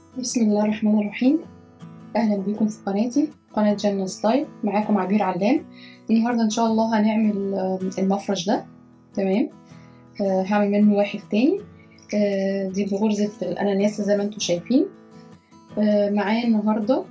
بسم الله الرحمن الرحيم اهلا بيكم في قناتي قناة جنة ستايل معاكم عبير علام النهاردة ان شاء الله هنعمل آه، المفرش ده تمام آه، هعمل منه واحد تاني آه، دي بغرزة الاناناس زي ما انتم شايفين آه، معايا النهاردة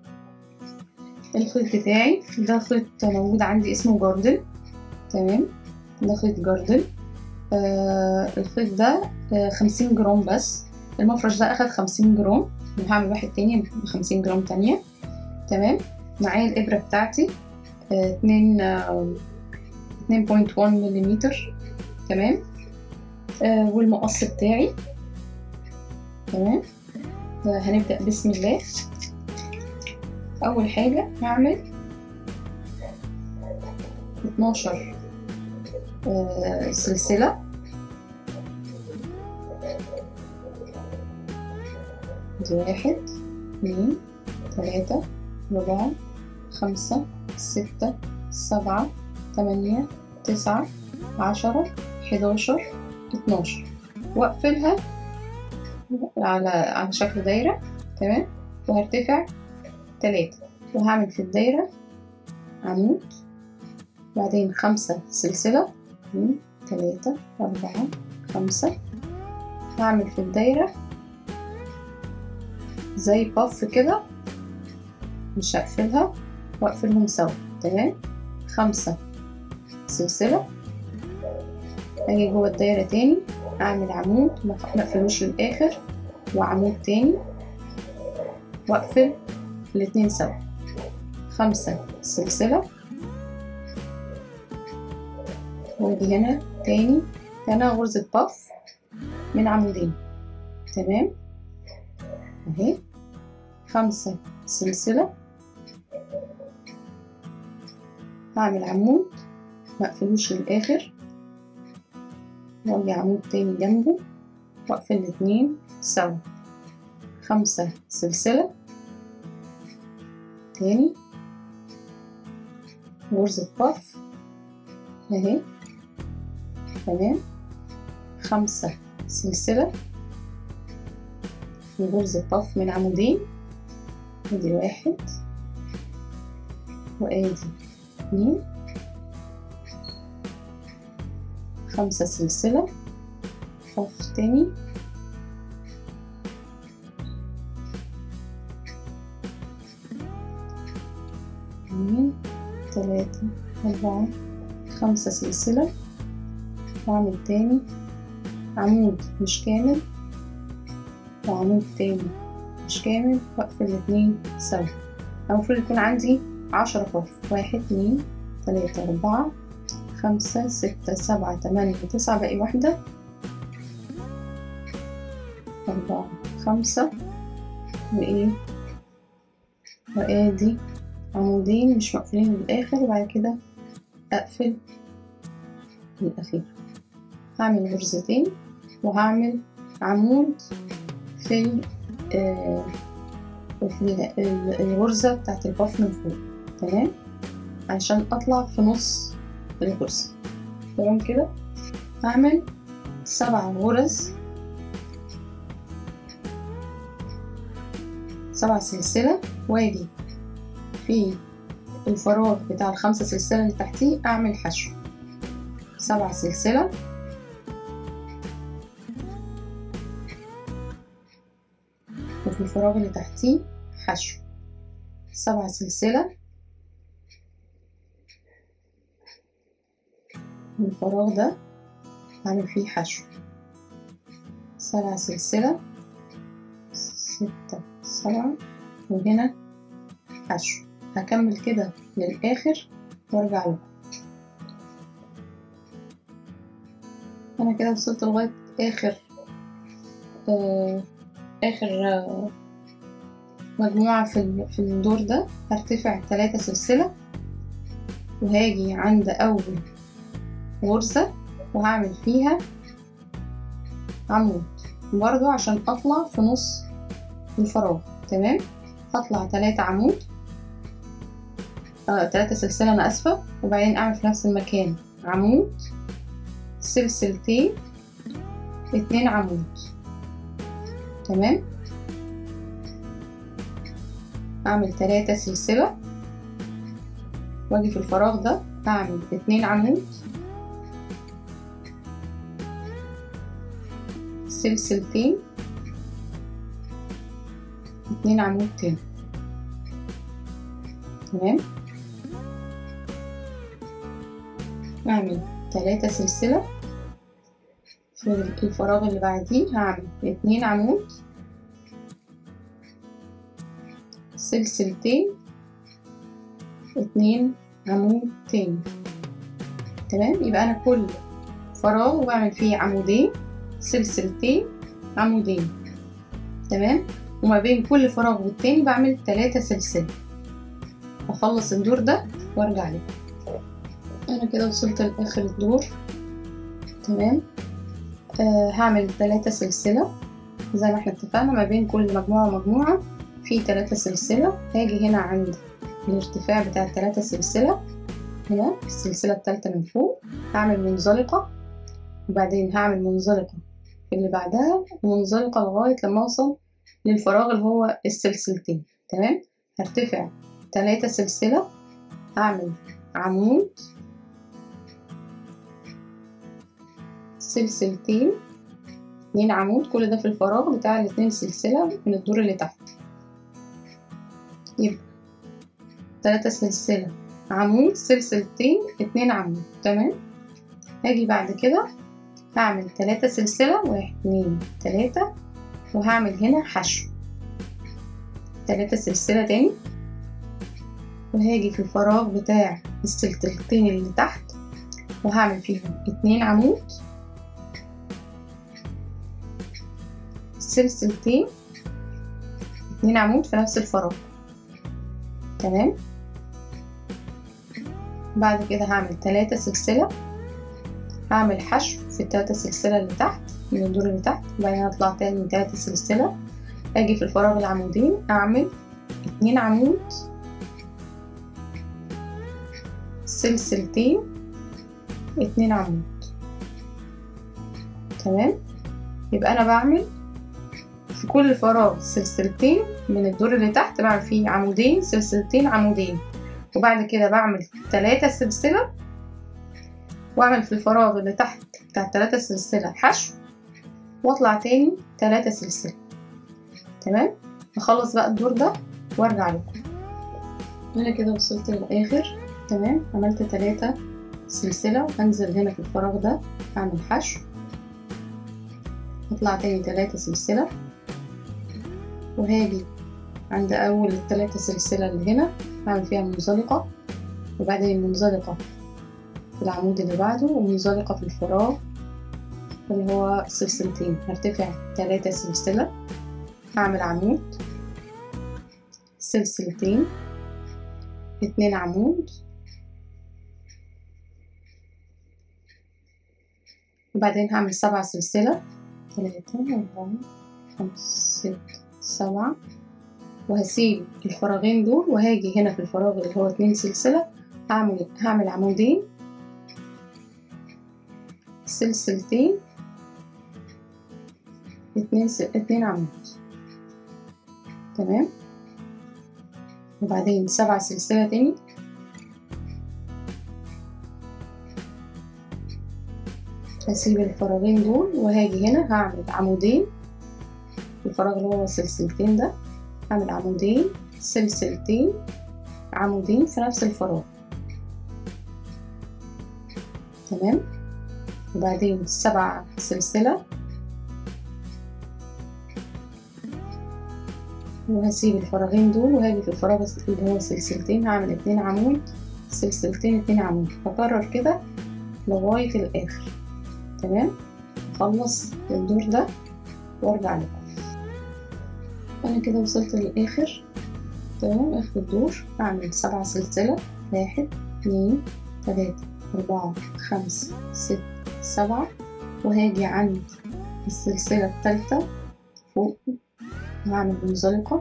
الخيط بتاعي ده خيط موجود عندي اسمه جاردن تمام ده خيط جاردن آه الخيط ده آه خمسين جرام بس المفرش ده اخد خمسين جرام وهعمل واحد تاني بخمسين جرام تانية تمام معايا الابرة بتاعتي آه اتنين آه اتنين بوينت وان مليمتر تمام آه والمقص بتاعي تمام آه هنبدأ بسم الله أول حاجة هعمل اتناشر آه سلسلة دي واحد اتنين تلاتة أربعة خمسة ستة سبعة تمانية تسعة عشرة حداشر اتناشر وأقفلها على على شكل دايرة تمام وهرتفع تلاتة وهعمل في الدايرة عمود بعدين خمسة سلسلة اتنين تلاتة أربعة خمسة هعمل في الدايرة زي باف كده مش هقفلها واقفلهم سوا تمام خمسة سلسلة اجي جوه الدايرة تاني اعمل عمود مقفلوش للاخر وعمود تاني واقفل الاتنين سوا خمسة سلسلة واجي هنا تاني هنا غرزة باف من عمودين تمام اهي خمسة سلسلة هعمل عمود مقفلوش للآخر واجي عمود تاني جنبه واقفل الاتنين سوا خمسة سلسلة تاني غرزة باف اهي تمام خمسة سلسلة غرزة باف من عمودين ادي واحد وادي اتنين خمسة سلسلة باف تاني اتنين تلاتة أربعة خمسة سلسلة وأعمل تاني عمود مش كامل وعمود تاني مش كامل واقفل الاتنين سوا المفروض يكون عندي عشرة باف واحد اتنين تلاتة أربعة خمسة ستة سبعة تمانية تسعة باقي واحدة أربعة خمسة وإيه وآدي عمودين مش مقفولين للآخر وبعد كده أقفل الأخير هعمل غرزتين وهعمل عمود في آه في الغرزة بتاعت الباف من فوق تمام عشان اطلع في نص الغرزة تمام كده هعمل سبع غرز سبع سلسلة واجي في الفراغ بتاع الخمسة سلسلة اللي تحتيه اعمل حشو سبع سلسلة وفي الفراغ اللي تحتيه حشو سبع سلسلة الفراغ ده هعمل فيه حشو سبع سلسلة ستة سبعة وهنا حشو هكمل كده للآخر وارجع لكم أنا كده وصلت لغاية آخر آه آخر آه مجموعة في في الدور ده هرتفع تلاتة سلسلة وهاجي عند أول غرزة وهعمل فيها عمود برضو عشان أطلع في نص الفراغ تمام هطلع تلاتة عمود آه تلاتة سلسلة أنا آسفة وبعدين أعمل في نفس المكان عمود سلسلتين اتنين عمود تمام هعمل تلاتة سلسلة واجي في الفراغ ده هعمل اتنين عمود سلسلتين اتنين عمود تاني تمام اعمل تلاتة سلسلة في الفراغ اللي بعديه هعمل اتنين عمود سلسلتين اتنين عمود تاني تمام يبقى انا كل فراغ بعمل فيه عمودين سلسلتين عمودين تمام وما بين كل فراغ والتاني بعمل تلاتة سلسلة اخلص الدور ده وارجع لكم انا كده وصلت لاخر الدور تمام آه هعمل تلاتة سلسلة زي ما احنا اتفقنا ما بين كل مجموعة ومجموعة في تلاتة سلسلة هاجي هنا عند الارتفاع بتاع التلاتة سلسلة هنا السلسلة التالتة من فوق هعمل منزلقة وبعدين هعمل منزلقة في اللي بعدها ومنزلقة لغاية لما اوصل للفراغ اللي هو السلسلتين تمام هرتفع تلاتة سلسلة هعمل عمود سلسلتين اتنين عمود كل ده في الفراغ بتاع الاتنين سلسلة من الدور اللي تحت يبقى تلاتة سلسلة عمود سلسلتين اتنين عمود تمام هاجي بعد كده هعمل تلاتة سلسلة واحد اتنين تلاتة وهعمل هنا حشو تلاتة سلسلة تاني وهاجي في الفراغ بتاع السلسلتين اللي تحت وهعمل فيهم اتنين عمود سلسلتين اتنين عمود في نفس الفراغ تمام بعد كده هعمل تلاتة سلسلة هعمل حشو في التلاتة سلسلة اللي تحت من الدور اللي تحت وبعدين هطلع تاني تلاتة سلسلة اجي في الفراغ العمودين اعمل اتنين عمود سلسلتين اتنين عمود تمام يبقى انا بعمل في كل فراغ سلسلتين من الدور اللي تحت بعمل فيه عمودين سلسلتين عمودين وبعد كده بعمل تلاتة سلسلة واعمل في الفراغ اللي تحت بتاع تلاتة سلسلة حشو واطلع تاني تلاتة سلسلة تمام اخلص بقى الدور ده وارجع لكم انا كده وصلت للاخر تمام عملت تلاتة سلسلة وهنزل هنا في الفراغ ده اعمل حشو اطلع تاني تلاتة سلسلة وهاجي عند اول التلاتة سلسلة اللي هنا هعمل فيها منزلقة وبعدين منزلقة في العمود اللي بعده ومنزلقة في الفراغ اللي هو سلسلتين هرتفع تلاتة سلسلة هعمل عمود سلسلتين اتنين عمود وبعدين هعمل سبعة سلسلة تلاتة أربعة خمسة ستة سبعة وهسيب الفراغين دول وهاجي هنا في الفراغ اللي هو اتنين سلسلة هعمل هعمل عمودين سلسلتين اتنين س... اتنين عمود تمام وبعدين سبعة سلسلة تاني هسيب الفراغين دول وهاجي هنا هعمل عمودين الفراغ اللي هو سلسلتين ده هعمل عمودين سلسلتين عمودين في نفس الفراغ تمام وبعدين سبعة سلسلة وهسيب الفراغين دول وهاجي في الفراغ اللي هو سلسلتين هعمل اتنين عمود سلسلتين اتنين عمود هكرر كده لغاية الآخر تمام اخلص الدور ده وارجع لكم انا كده وصلت للاخر تمام اخر الدور هعمل سبعة سلسلة واحد اتنين تلاتة أربعة خمسة ستة سبعة وهاجي عند السلسلة التالتة فوق وهعمل منزلقة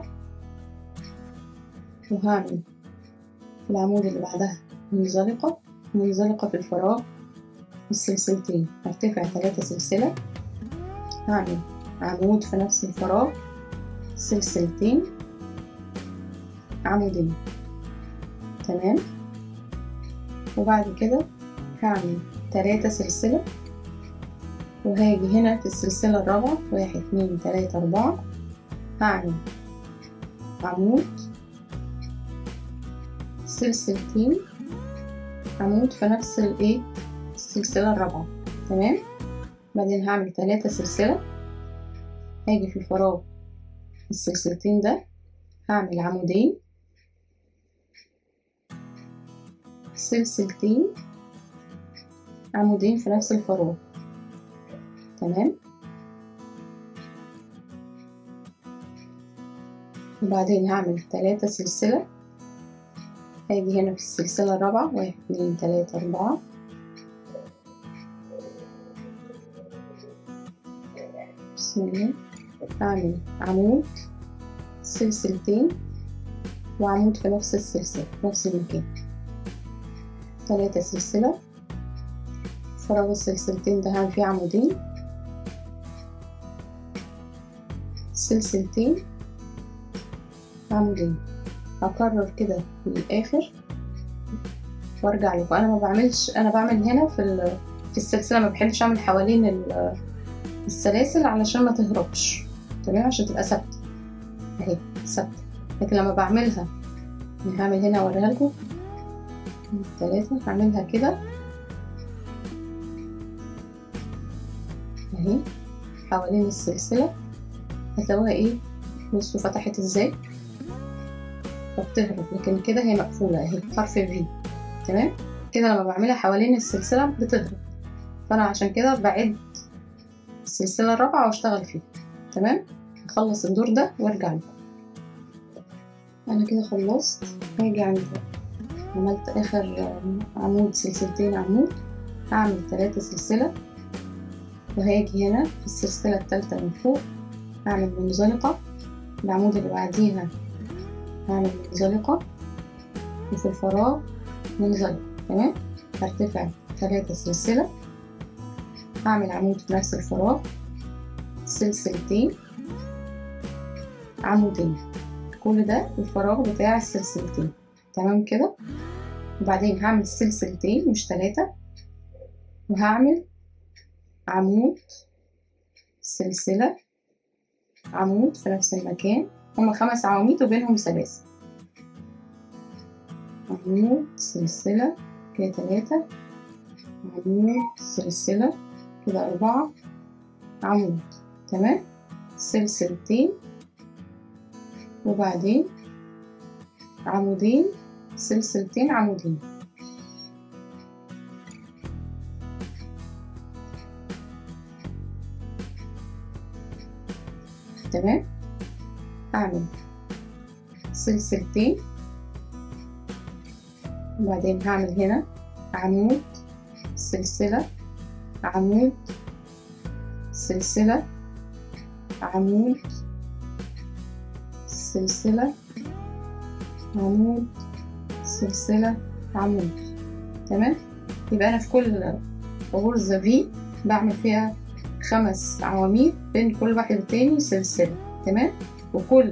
وهعمل في العمود اللي بعدها منزلقة منزلقة في الفراغ السلسلتين هرتفع تلاتة سلسلة هعمل عمود في نفس الفراغ سلسلتين عمودين تمام وبعد كده هعمل تلاتة سلسلة وهاجي هنا في السلسلة الرابعة واحد اتنين تلاتة أربعة هعمل عمود سلسلتين عمود في نفس الايه السلسلة الرابعة تمام بعدين هعمل تلاتة سلسلة هاجي في فراغ السلسلتين ده هعمل عمودين سلسلتين عمودين في نفس الفراغ تمام وبعدين هعمل تلاتة سلسلة هاجي هنا في السلسلة الرابعة واحد اتنين تلاتة أربعة بسم الله هعمل عمود سلسلتين وعمود في نفس السلسلة نفس المكان تلاتة سلسلة فراغ السلسلتين ده هعمل فيه عمودين سلسلتين عمودين هكرر كده للآخر وارجع لكم انا ما بعملش انا بعمل هنا في في السلسله ما بحبش اعمل حوالين السلاسل علشان ما تهربش تمام عشان تبقى ثابته اهي ثابته لكن لما بعملها هعمل هنا اوريها لكم ثلاثة هعملها كده اهي حوالين السلسلة هتلاقوها ايه بصوا فتحت ازاي فبتهرب لكن كده هي مقفولة اهي حرف في تمام كده لما بعملها حوالين السلسلة بتهرب فانا عشان كده بعد السلسلة الرابعة واشتغل فيها تمام هخلص الدور ده وارجع لكم انا كده خلصت هاجي عند عملت اخر عمود سلسلتين عمود هعمل تلاتة سلسلة وهاجي هنا في السلسلة التالتة من فوق هعمل منزلقة العمود اللي بعديها هعمل منزلقة وفي الفراغ منزلقة تمام هرتفع تلاتة سلسلة هعمل عمود في نفس الفراغ سلسلتين عمودين كل ده الفراغ بتاع السلسلتين تمام كده وبعدين هعمل سلسلتين مش تلاتة وهعمل عمود سلسلة عمود في نفس المكان هما خمس عواميد وبينهم سلاسل عمود سلسلة كده تلاتة عمود سلسلة كده أربعة عمود تمام سلسلتين وبعدين عمودين سلسلتين عمودين تمام اعمل سلسلتين وبعدين هعمل هنا عمود سلسلة عمود سلسلة عمود سلسلة عمود سلسلة عمود تمام يبقى أنا في كل غرزة في بعمل فيها خمس عواميد بين كل واحد والتاني سلسلة تمام وكل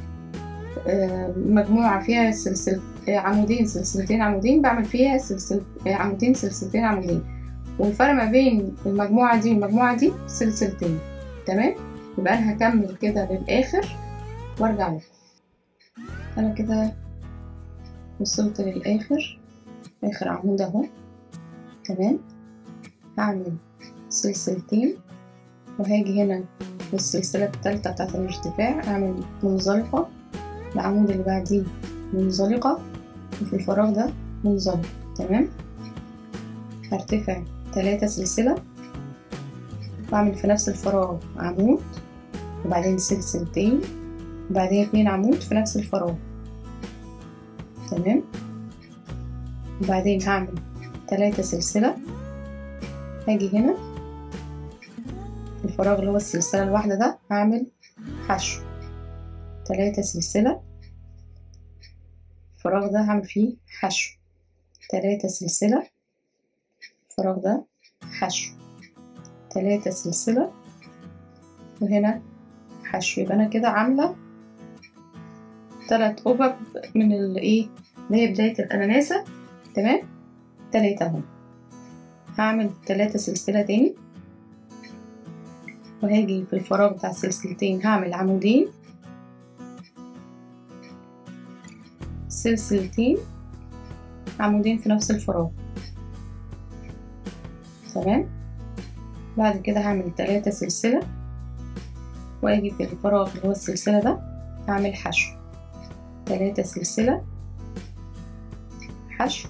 مجموعة فيها سلسلة عمودين سلسلتين عمودين بعمل فيها سلسل عمودين سلسلتين عمودين والفرق ما بين المجموعة دي والمجموعة دي سلسلتين تمام يبقى أنا هكمل كده للآخر وارجع لكم أنا كده وصلت للآخر آخر عمود أهو تمام هعمل سلسلتين وهاجي هنا في السلسلة التالتة بتاعت الارتفاع أعمل منزلقة العمود اللي بعديه منزلقة وفي الفراغ ده منزلق تمام هرتفع تلاتة سلسلة وأعمل في نفس الفراغ عمود وبعدين سلسلتين وبعدين اتنين عمود في نفس الفراغ تمام وبعدين هعمل تلاتة سلسلة هاجي هنا في الفراغ اللي هو السلسلة الواحدة ده هعمل حشو تلاتة سلسلة الفراغ ده هعمل فيه حشو تلاتة سلسلة الفراغ ده حشو تلاتة سلسلة وهنا حشو يبقى أنا كده عاملة تلات قبب من الايه اللي هي بداية الأناناسة تمام تلاتة اهو هعمل تلاتة سلسلة تاني وهاجي في الفراغ بتاع السلسلتين هعمل عمودين سلسلتين عمودين في نفس الفراغ تمام بعد كده هعمل تلاتة سلسلة واجي في الفراغ اللي هو السلسلة ده هعمل حشو تلاتة سلسلة حشو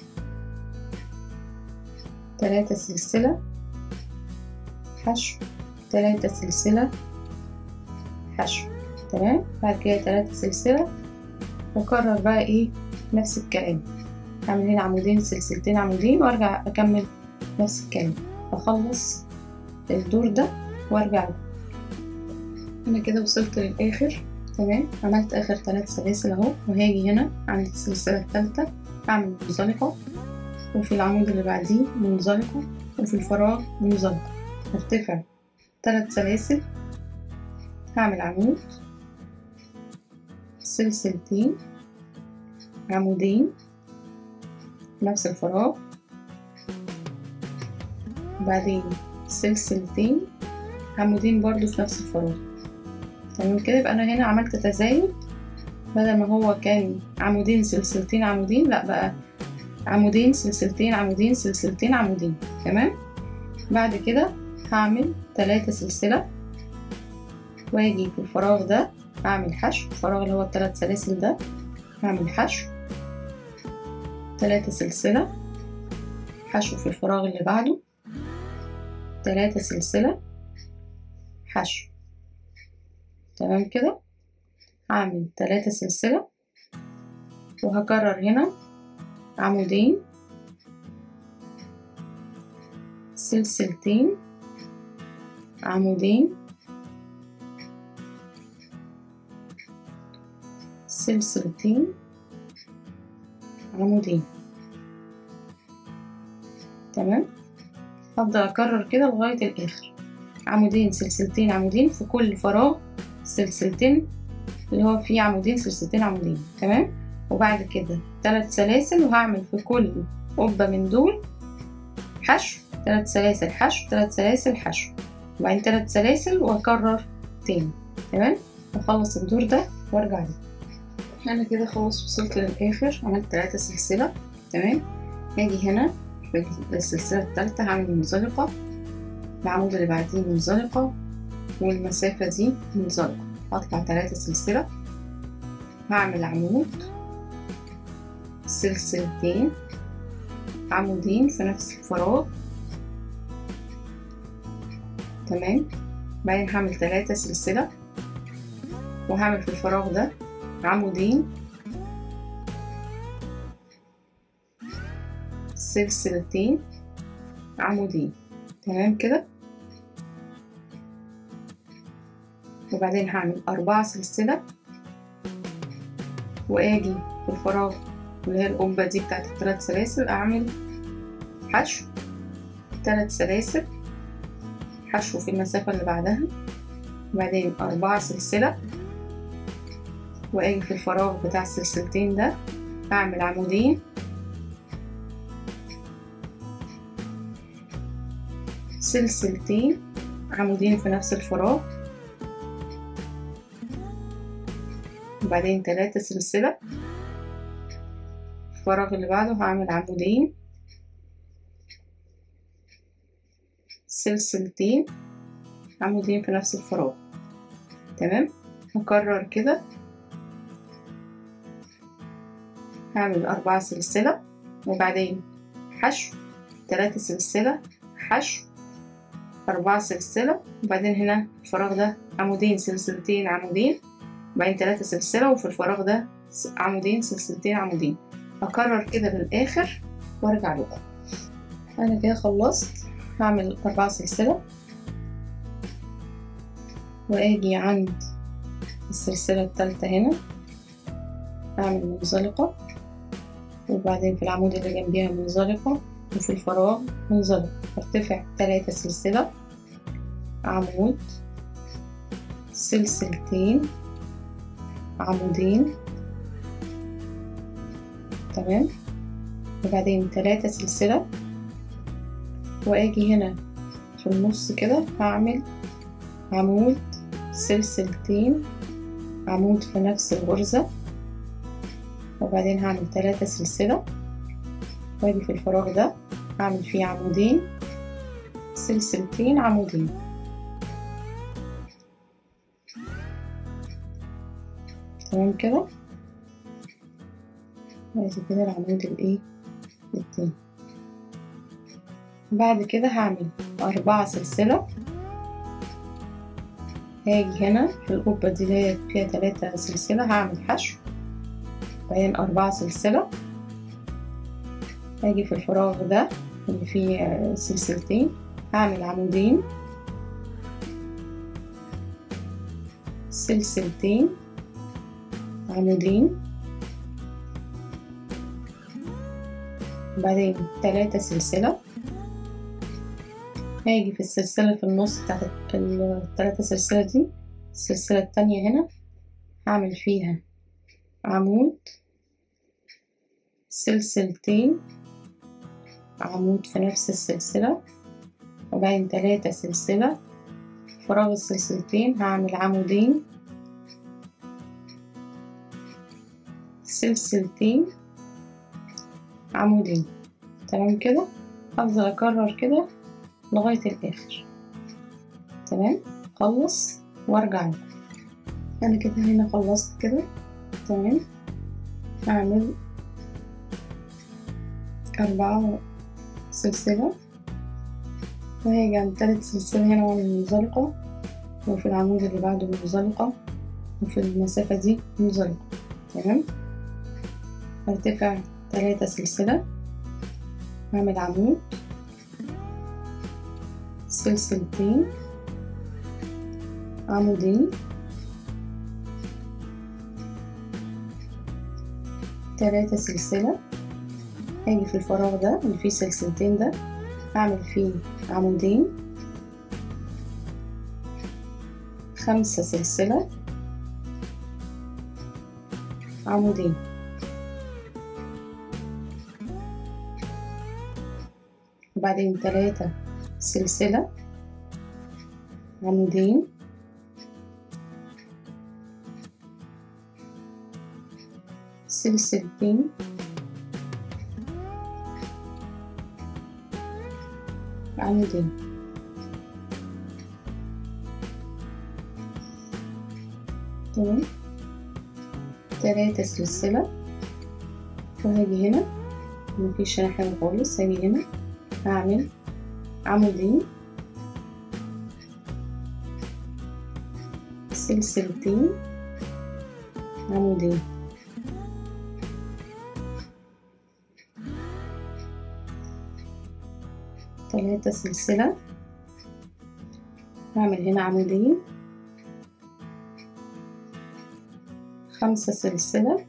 تلاتة سلسلة حشو تلاتة سلسلة حشو تمام بعد كده تلاتة سلسلة واكرر بقى ايه نفس الكلام اعمل هنا عمودين سلسلتين عمودين وارجع اكمل نفس الكلام اخلص الدور ده وارجع انا كده وصلت للاخر تمام عملت اخر ثلاث سلاسل اهو وهاجي هنا عند السلسله الثالثه اعمل منزلقه وفي العمود اللي بعديه منزلقه وفي الفراغ منزلقه ارتفع ثلاث سلاسل هعمل عمود سلسلتين عمودين نفس الفراغ بعدين سلسلتين عمودين برضو في نفس الفراغ تمام كده يبقى انا هنا عملت تزايد بدل ما هو كان عمودين سلسلتين عمودين لا بقى عمودين سلسلتين عمودين سلسلتين عمودين تمام بعد كده هعمل تلاتة سلسلة واجي في الفراغ ده هعمل حشو الفراغ اللي هو التلات سلاسل ده هعمل حشو تلاتة سلسلة حشو في الفراغ اللي بعده تلاتة سلسلة حشو تمام كده هعمل تلاتة سلسلة وهكرر هنا عمودين سلسلتين عمودين سلسلتين عمودين تمام هفضل اكرر كده لغاية الاخر عمودين سلسلتين عمودين في كل فراغ سلسلتين اللي هو فيه عمودين سلسلتين عمودين تمام وبعد كده ثلاث سلاسل وهعمل في كل قبة من دول حشو ثلاث سلاسل حشو ثلاث سلاسل حشو وبعدين ثلاث سلاسل واكرر تاني تمام اخلص الدور ده وارجع ليه انا كده خلاص وصلت للاخر عملت ثلاثة سلسلة تمام هاجي هنا في السلسلة التالتة هعمل منزلقة العمود اللي بعديه منزلقة والمسافة دي منزلقة هطلع ثلاثة سلسلة هعمل عمود سلسلتين عمودين في نفس الفراغ تمام بعدين هعمل ثلاثة سلسلة وهعمل في الفراغ ده عمودين سلسلتين عمودين تمام كده وبعدين هعمل أربعة سلسلة وآجي في الفراغ اللي هي القبة دي بتاعت التلات سلاسل أعمل حشو تلات سلاسل حشو في المسافة اللي بعدها وبعدين أربعة سلسلة وآجي في الفراغ بتاع السلسلتين ده أعمل عمودين سلسلتين عمودين في نفس الفراغ وبعدين تلاتة سلسلة الفراغ اللي بعده هعمل عمودين سلسلتين عمودين في نفس الفراغ تمام هكرر كده هعمل أربعة سلسلة وبعدين حشو تلاتة سلسلة حشو أربعة سلسلة وبعدين هنا الفراغ ده عمودين سلسلتين عمودين وبعدين تلاتة سلسلة وفي الفراغ ده عمودين سلسلتين عمودين أكرر كده للآخر وأرجع لكم أنا كده خلصت هعمل أربعة سلسلة وآجي عند السلسلة التالتة هنا أعمل منزلقة وبعدين في العمود اللي جنبيها منزلقة وفي الفراغ منزلق ارتفع تلاتة سلسلة عمود سلسلتين عمودين تمام وبعدين تلاتة سلسلة وأجي هنا في النص كده هعمل عمود سلسلتين عمود في نفس الغرزة وبعدين هعمل تلاتة سلسلة واجي في الفراغ ده هعمل فيه عمودين سلسلتين عمودين تمام كده ادي كده العمود الايه التاني بعد كده هعمل أربعة سلسلة هاجي هنا في القبة دي اللي هي فيها تلاتة سلسلة هعمل حشو بعدين أربعة سلسلة هاجي في الفراغ ده اللي فيه سلسلتين هعمل عمودين سلسلتين عمودين بعدين تلاتة سلسلة هاجي في السلسلة في النص بتاعت التلاتة سلسلة دي السلسلة التانية هنا هعمل فيها عمود سلسلتين عمود في نفس السلسلة وبعدين تلاتة سلسلة فراغ السلسلتين هعمل عمودين سلسلتين عمودين تمام كده هفضل اكرر كده لغاية الاخر تمام خلص وارجع لكم انا كده هنا خلصت كده تمام هعمل أربعة سلسلة وهاجي عند تالت سلسلة هنا واعمل منزلقة وفي العمود اللي بعده منزلقة وفي المسافة دي منزلقة تمام هرتفع تلاتة سلسلة هعمل عمود سلسلتين عمودين تلاتة سلسلة هاجي في الفراغ ده اللي فيه سلسلتين ده هعمل فيه عمودين خمسة سلسلة عمودين وبعدين تلاتة سلسلة عمودين سلسلتين عمودين تمام تلاتة سلسلة وهاجي هنا مفيش هنا حاجة خالص هاجي هنا هعمل عمودين سلسلتين عمودين تلاتة سلسلة هعمل هنا عمودين خمسة سلسلة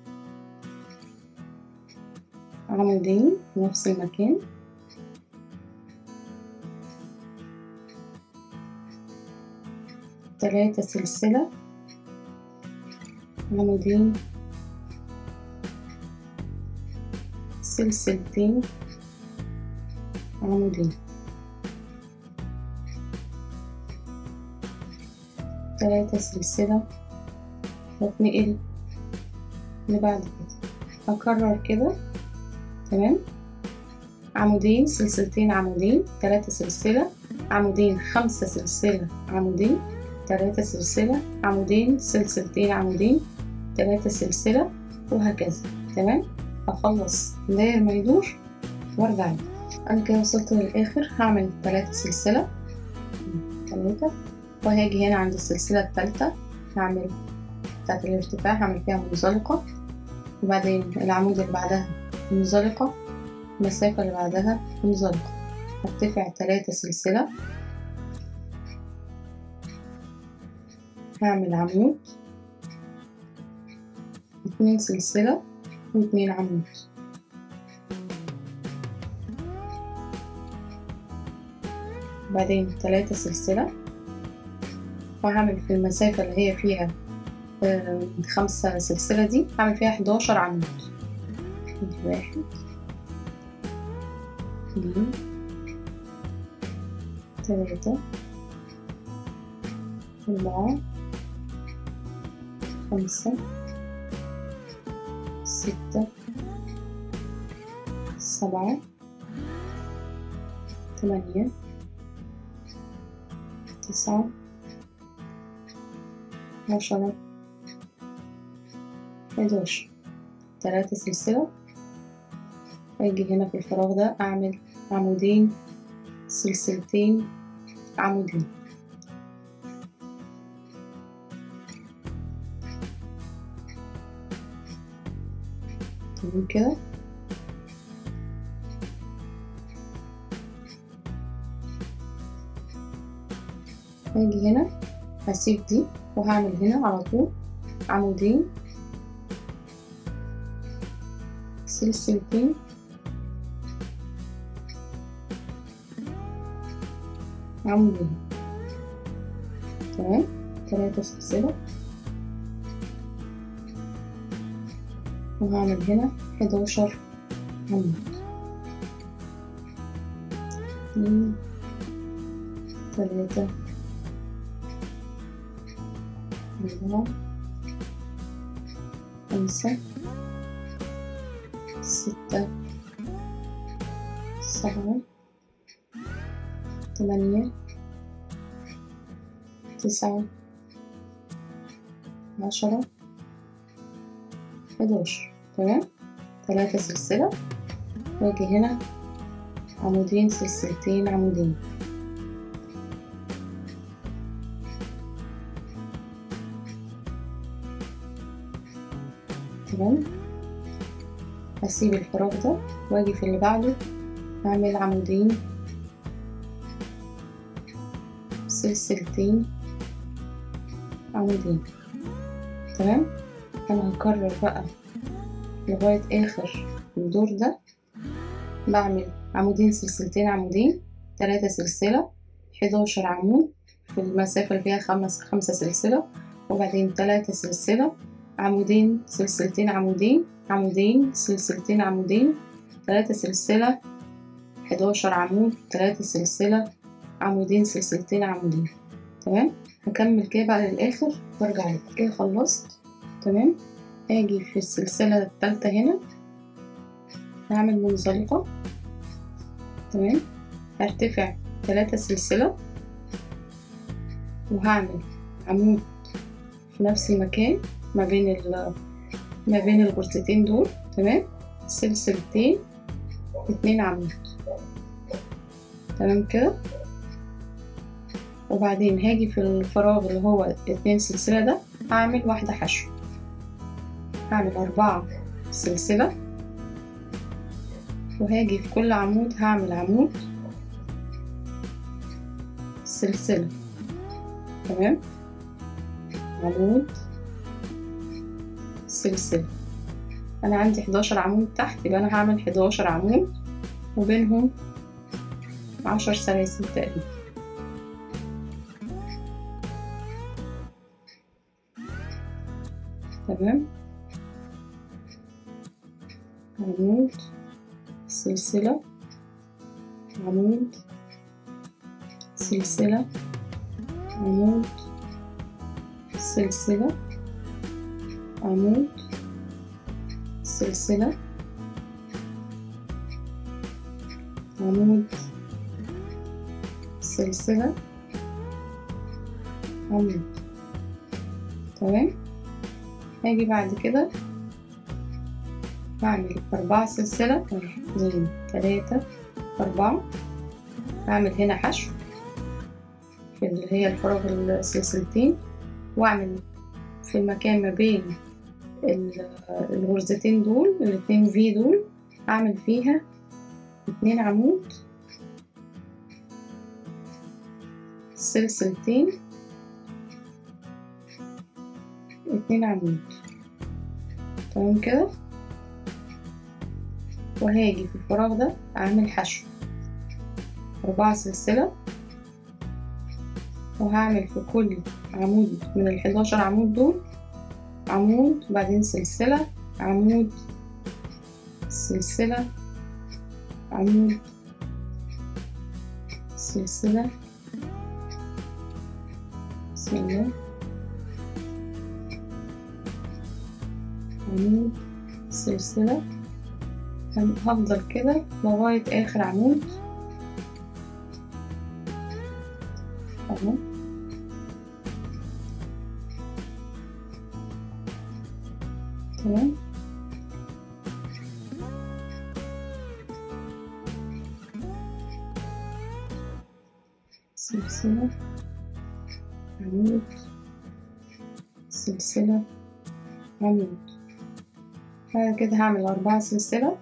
عمودين في نفس المكان تلاتة سلسلة عمودين سلسلتين عمودين تلاتة سلسلة واتنقل لبعد كده هكرر كده تمام عمودين سلسلتين عمودين تلاتة سلسلة عمودين خمسة سلسلة عمودين تلاتة سلسلة عمودين سلسلتين عمودين تلاتة سلسلة وهكذا تمام هخلص داير ما يدور وارجع انا كده وصلت للاخر هعمل تلاتة سلسلة تلاتة وهاجي هنا عند السلسلة التالتة هعمل بتاعت الارتفاع هعمل فيها منزلقة وبعدين العمود اللي بعدها منزلقة المسافة اللي بعدها منزلقة هرتفع تلاتة سلسلة هعمل عمود اتنين سلسلة واتنين عمود بعدين تلاتة سلسلة وهعمل في المسافة اللي هي فيها خمسة سلسلة دي هعمل فيها حداشر عمود ادي واحد اتنين تلاتة أربعة خمسة ستة سبعة ثمانية تسعة عشرة حداشر تلاتة سلسلة أجي هنا في الفراغ ده أعمل عمودين سلسلتين عمودين تمام كده هاجي هنا هسيب دي وهعمل هنا على طول عمودين سلسلتين عمودين تمام تلاتة سلسلة وهعمل هنا حداشر عمود اتنين تلاتة أربعة خمسة ستة سبعة ثمانية تسعة عشرة حداشر تمام تلاتة سلسلة واجي هنا عمودين سلسلتين عمودين تمام هسيب الفراغ ده واجي في اللي بعده اعمل عمودين سلسلتين عمودين تمام انا هكرر بقى لغاية اخر الدور ده بعمل عمودين سلسلتين عمودين تلاتة سلسلة حداشر عمود في المسافة اللي فيها خمس خمسة سلسلة وبعدين تلاتة سلسلة عمودين سلسلتين عمودين عمودين سلسلتين عمودين تلاتة سلسلة حداشر عمود تلاتة سلسلة عمودين سلسلتين عمودين تمام هكمل كده بقى للآخر وارجع لكم كده خلصت تمام هاجي في السلسلة التالتة هنا هعمل منزلقة تمام هرتفع تلاتة سلسلة وهعمل عمود في نفس المكان ما بين ال ما بين الغرزتين دول تمام سلسلتين اتنين عمود تمام كده وبعدين هاجي في الفراغ اللي هو اتنين سلسلة ده هعمل واحدة حشو هعمل أربعة سلسلة وهاجي في كل عمود هعمل عمود سلسلة تمام عمود سلسلة أنا عندي حداشر عمود تحت يبقى أنا هعمل حداشر عمود وبينهم عشر سلاسل تقريبا تمام عمود سلسلة عمود سلسلة عمود سلسلة عمود سلسلة عمود سلسلة عمود تمام هاجي بعد كده بعمل أربعة سلسلة واحد اتنين تلاتة أربعة أعمل هنا حشو في اللي هي الفراغ السلسلتين وأعمل في المكان ما بين الغرزتين دول الاتنين في دول أعمل فيها اتنين عمود سلسلتين اتنين عمود تمام كده وهاجي في الفراغ ده أعمل حشو أربعة سلسلة وهعمل في كل عمود من الحداشر عمود دول عمود وبعدين سلسلة عمود سلسلة عمود سلسلة بسم الله عمود سلسلة هن- هفضل كده لغاية آخر عمود أهو تمام سلسلة عمود سلسلة عمود بعد كده هعمل أربعة سلسلة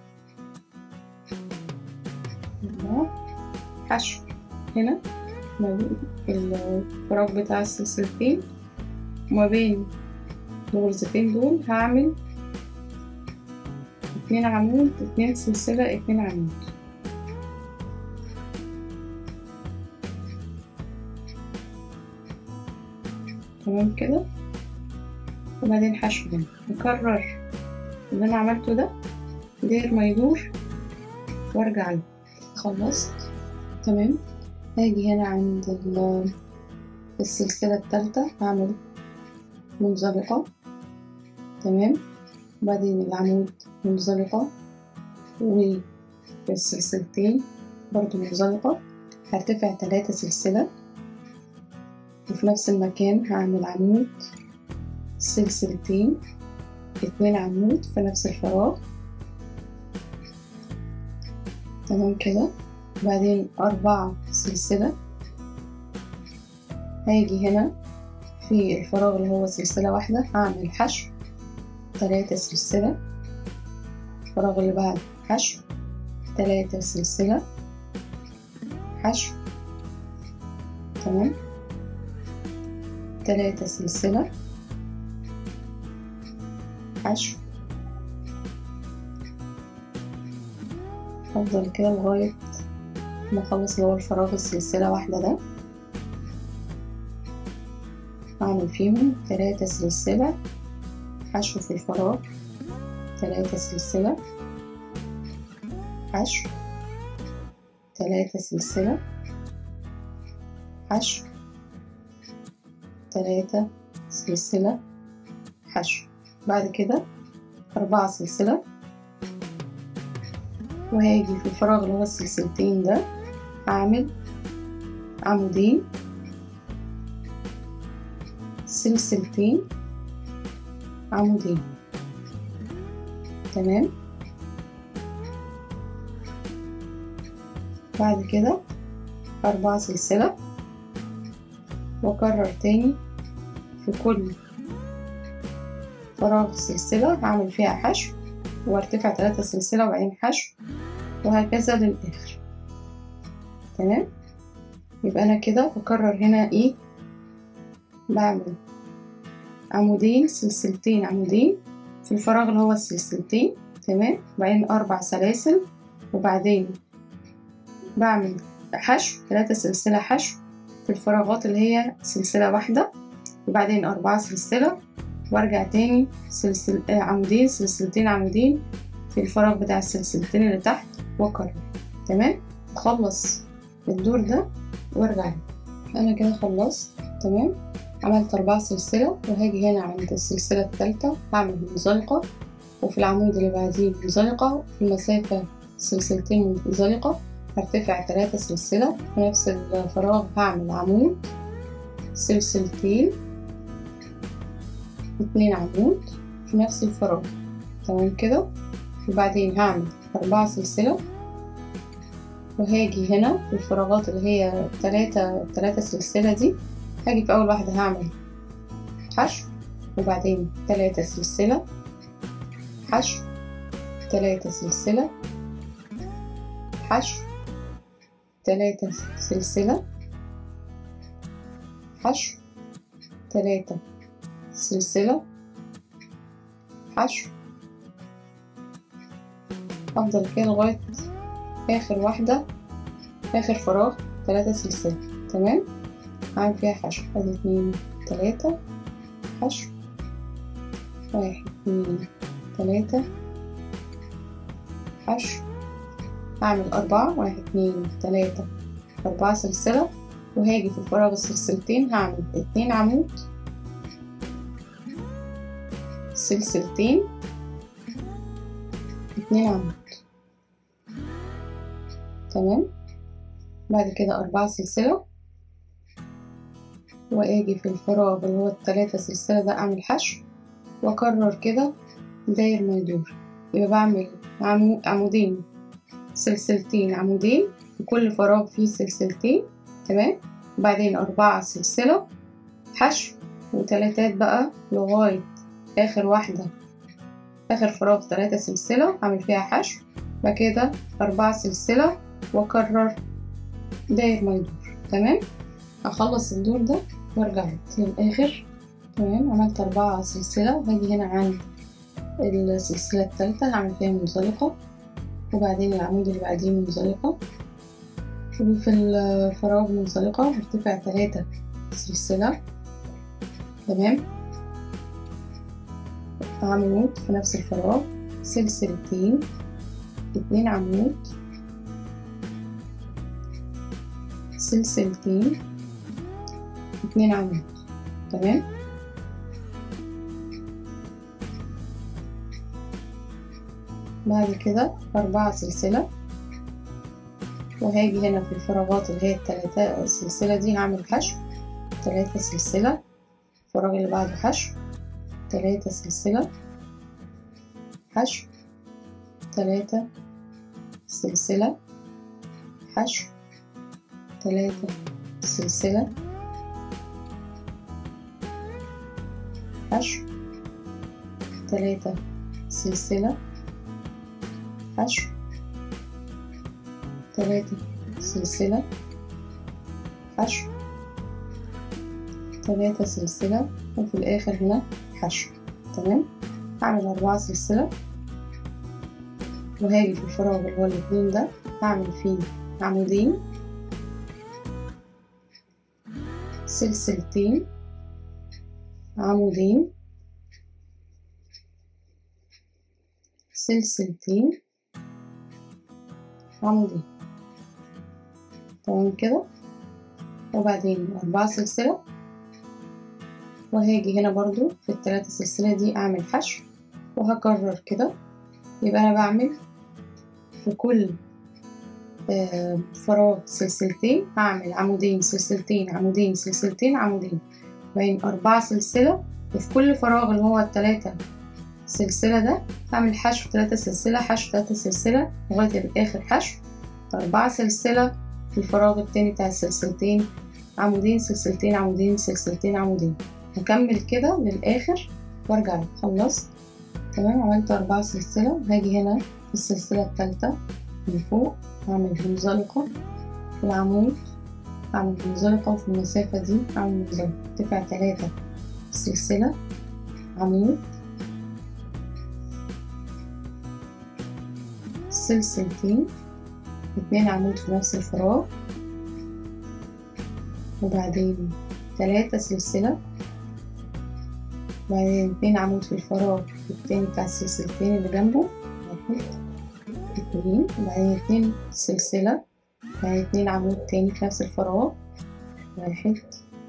أربعة حشو هنا ما بين الفراغ بتاع السلسلتين وما بين الغرزتين دول هعمل اتنين عمود اتنين سلسلة اتنين عمود تمام كده وبعدين حشو هنا نكرر اللي انا عملته ده داير ما يدور وارجع له خلصت تمام هاجي هنا عند ال- السلسلة التالتة هعمل منزلقة تمام وبعدين العمود منزلقة والسلسلتين برضو منزلقة هرتفع تلاتة سلسلة وفي نفس المكان هعمل عمود سلسلتين اتنين عمود في نفس الفراغ تمام كده بعدين أربعة سلسلة هاجي هنا في الفراغ اللي هو سلسلة واحدة هعمل حشو تلاتة سلسلة الفراغ اللي بعد حشو تلاتة سلسلة حشو تمام تلاتة سلسلة حشو أفضل كده لغاية ما أخلص اللي هو الفراغ السلسلة واحدة ده أعمل فيهم تلاتة سلسلة حشو في الفراغ تلاتة سلسلة حشو تلاتة سلسلة حشو تلاتة سلسلة حشو بعد كده أربعة سلسلة وهاجي في الفراغ اللي هو السلسلتين ده هعمل عمودين سلسلتين عمودين تمام بعد كده أربعة سلسلة وأكرر تاني في كل فراغ سلسلة هعمل فيها حشو وارتفع تلاتة سلسلة وبعدين حشو وهكذا للآخر تمام يبقى أنا كده بكرر هنا إيه بعمل عمودين سلسلتين عمودين في الفراغ اللي هو السلسلتين تمام وبعدين أربع سلاسل وبعدين بعمل حشو تلاتة سلسلة حشو في الفراغات اللي هي سلسلة واحدة وبعدين أربعة سلسلة وارجع تاني سلسل آه عمودين سلسلتين عمودين في الفراغ بتاع السلسلتين اللي تحت واكرر تمام اخلص الدور ده وارجع له انا كده خلصت تمام عملت أربعة سلسلة وهاجي هنا عند السلسلة التالتة هعمل منزلقة وفي العمود اللي بعديه منزلقة وفي المسافة سلسلتين منزلقة هرتفع تلاتة سلسلة في نفس الفراغ هعمل عمود سلسلتين اتنين عمود في نفس الفراغ تمام كده وبعدين هعمل أربعة سلسلة وهاجي هنا في الفراغات اللي هي تلاتة تلاتة سلسلة دي هاجي في أول واحدة هعمل حشو وبعدين تلاتة سلسلة حشو تلاتة سلسلة حشو تلاتة سلسلة حشو تلاتة سلسلة حشو أفضل كده لغاية آخر واحدة آخر فراغ تلاتة سلسلة تمام هعمل فيها حشو أدي اتنين تلاتة حشو واحد اتنين تلاتة حشو هعمل أربعة واحد اتنين تلاتة أربعة سلسلة وهاجي في الفراغ السلسلتين هعمل اتنين عمود سلسلتين اتنين عمود تمام بعد كده أربعة سلسلة وآجي في الفراغ اللي هو التلاتة سلسلة ده أعمل حشو وأكرر كده داير ما يدور يبقى بعمل عمو... عمودين سلسلتين عمودين في كل فراغ فيه سلسلتين تمام وبعدين أربعة سلسلة حشو وتلاتات بقى لغاية آخر واحدة آخر فراغ تلاتة سلسلة أعمل فيها حشو بعد كده أربعة سلسلة وأكرر داير ما يدور تمام أخلص الدور ده وأرجع للآخر تمام عملت أربعة سلسلة هاجي هنا عند السلسلة التالتة هعمل فيها منزلقة وبعدين العمود اللي بعديه منزلقة وفي الفراغ منزلقة برتفع تلاتة سلسلة تمام عمود في نفس الفراغ سلسلتين اتنين عمود سلسلتين اتنين عمود تمام بعد كده أربعة سلسلة وهاجي هنا في الفراغات اللي هي التلاتة السلسلة دي هعمل حشو تلاتة سلسلة الفراغ اللي بعده حشو تلاتة سلسلة حشو تلاتة سلسلة حشو تلاتة سلسلة حشو تلاتة سلسلة حشو تلاتة سلسلة حشو تلاتة سلسلة وفي الآخر هنا حشو تمام هعمل أربعة سلسلة وهاجي في الفراغ اللي هو الاتنين ده هعمل فيه عمودين سلسلتين عمودين سلسلتين عمودين تمام كده وبعدين أربعة سلسلة وهاجي هنا برضو في التلاتة سلسلة دي أعمل حشو وهكرر كده يبقى أنا بعمل في كل آه فراغ سلسلتين هعمل عمودين سلسلتين عمودين سلسلتين عمودين بعدين أربعة سلسلة وفي كل فراغ اللي هو التلاتة سلسلة ده هعمل حشو تلاتة سلسلة حشو تلاتة سلسلة لغاية الآخر حشو أربعة سلسلة في الفراغ التاني بتاع السلسلتين عمودين سلسلتين عمودين سلسلتين عمودين هكمل كده للآخر وارجع خلصت تمام عملت أربعة سلسلة هاجي هنا في السلسلة التالتة من فوق هعمل منزلقة في العمود هعمل منزلقة وفي المسافة دي هعمل منزلقة ارتفع تلاتة سلسلة عمود سلسلتين اتنين عمود في نفس الفراغ وبعدين تلاتة سلسلة بعدين اتنين عمود في الفراغ التاني بتاع السلسلتين اللي جنبه واحد اتنين وبعدين اتنين سلسلة بعدين اتنين عمود تاني في نفس الفراغ واحد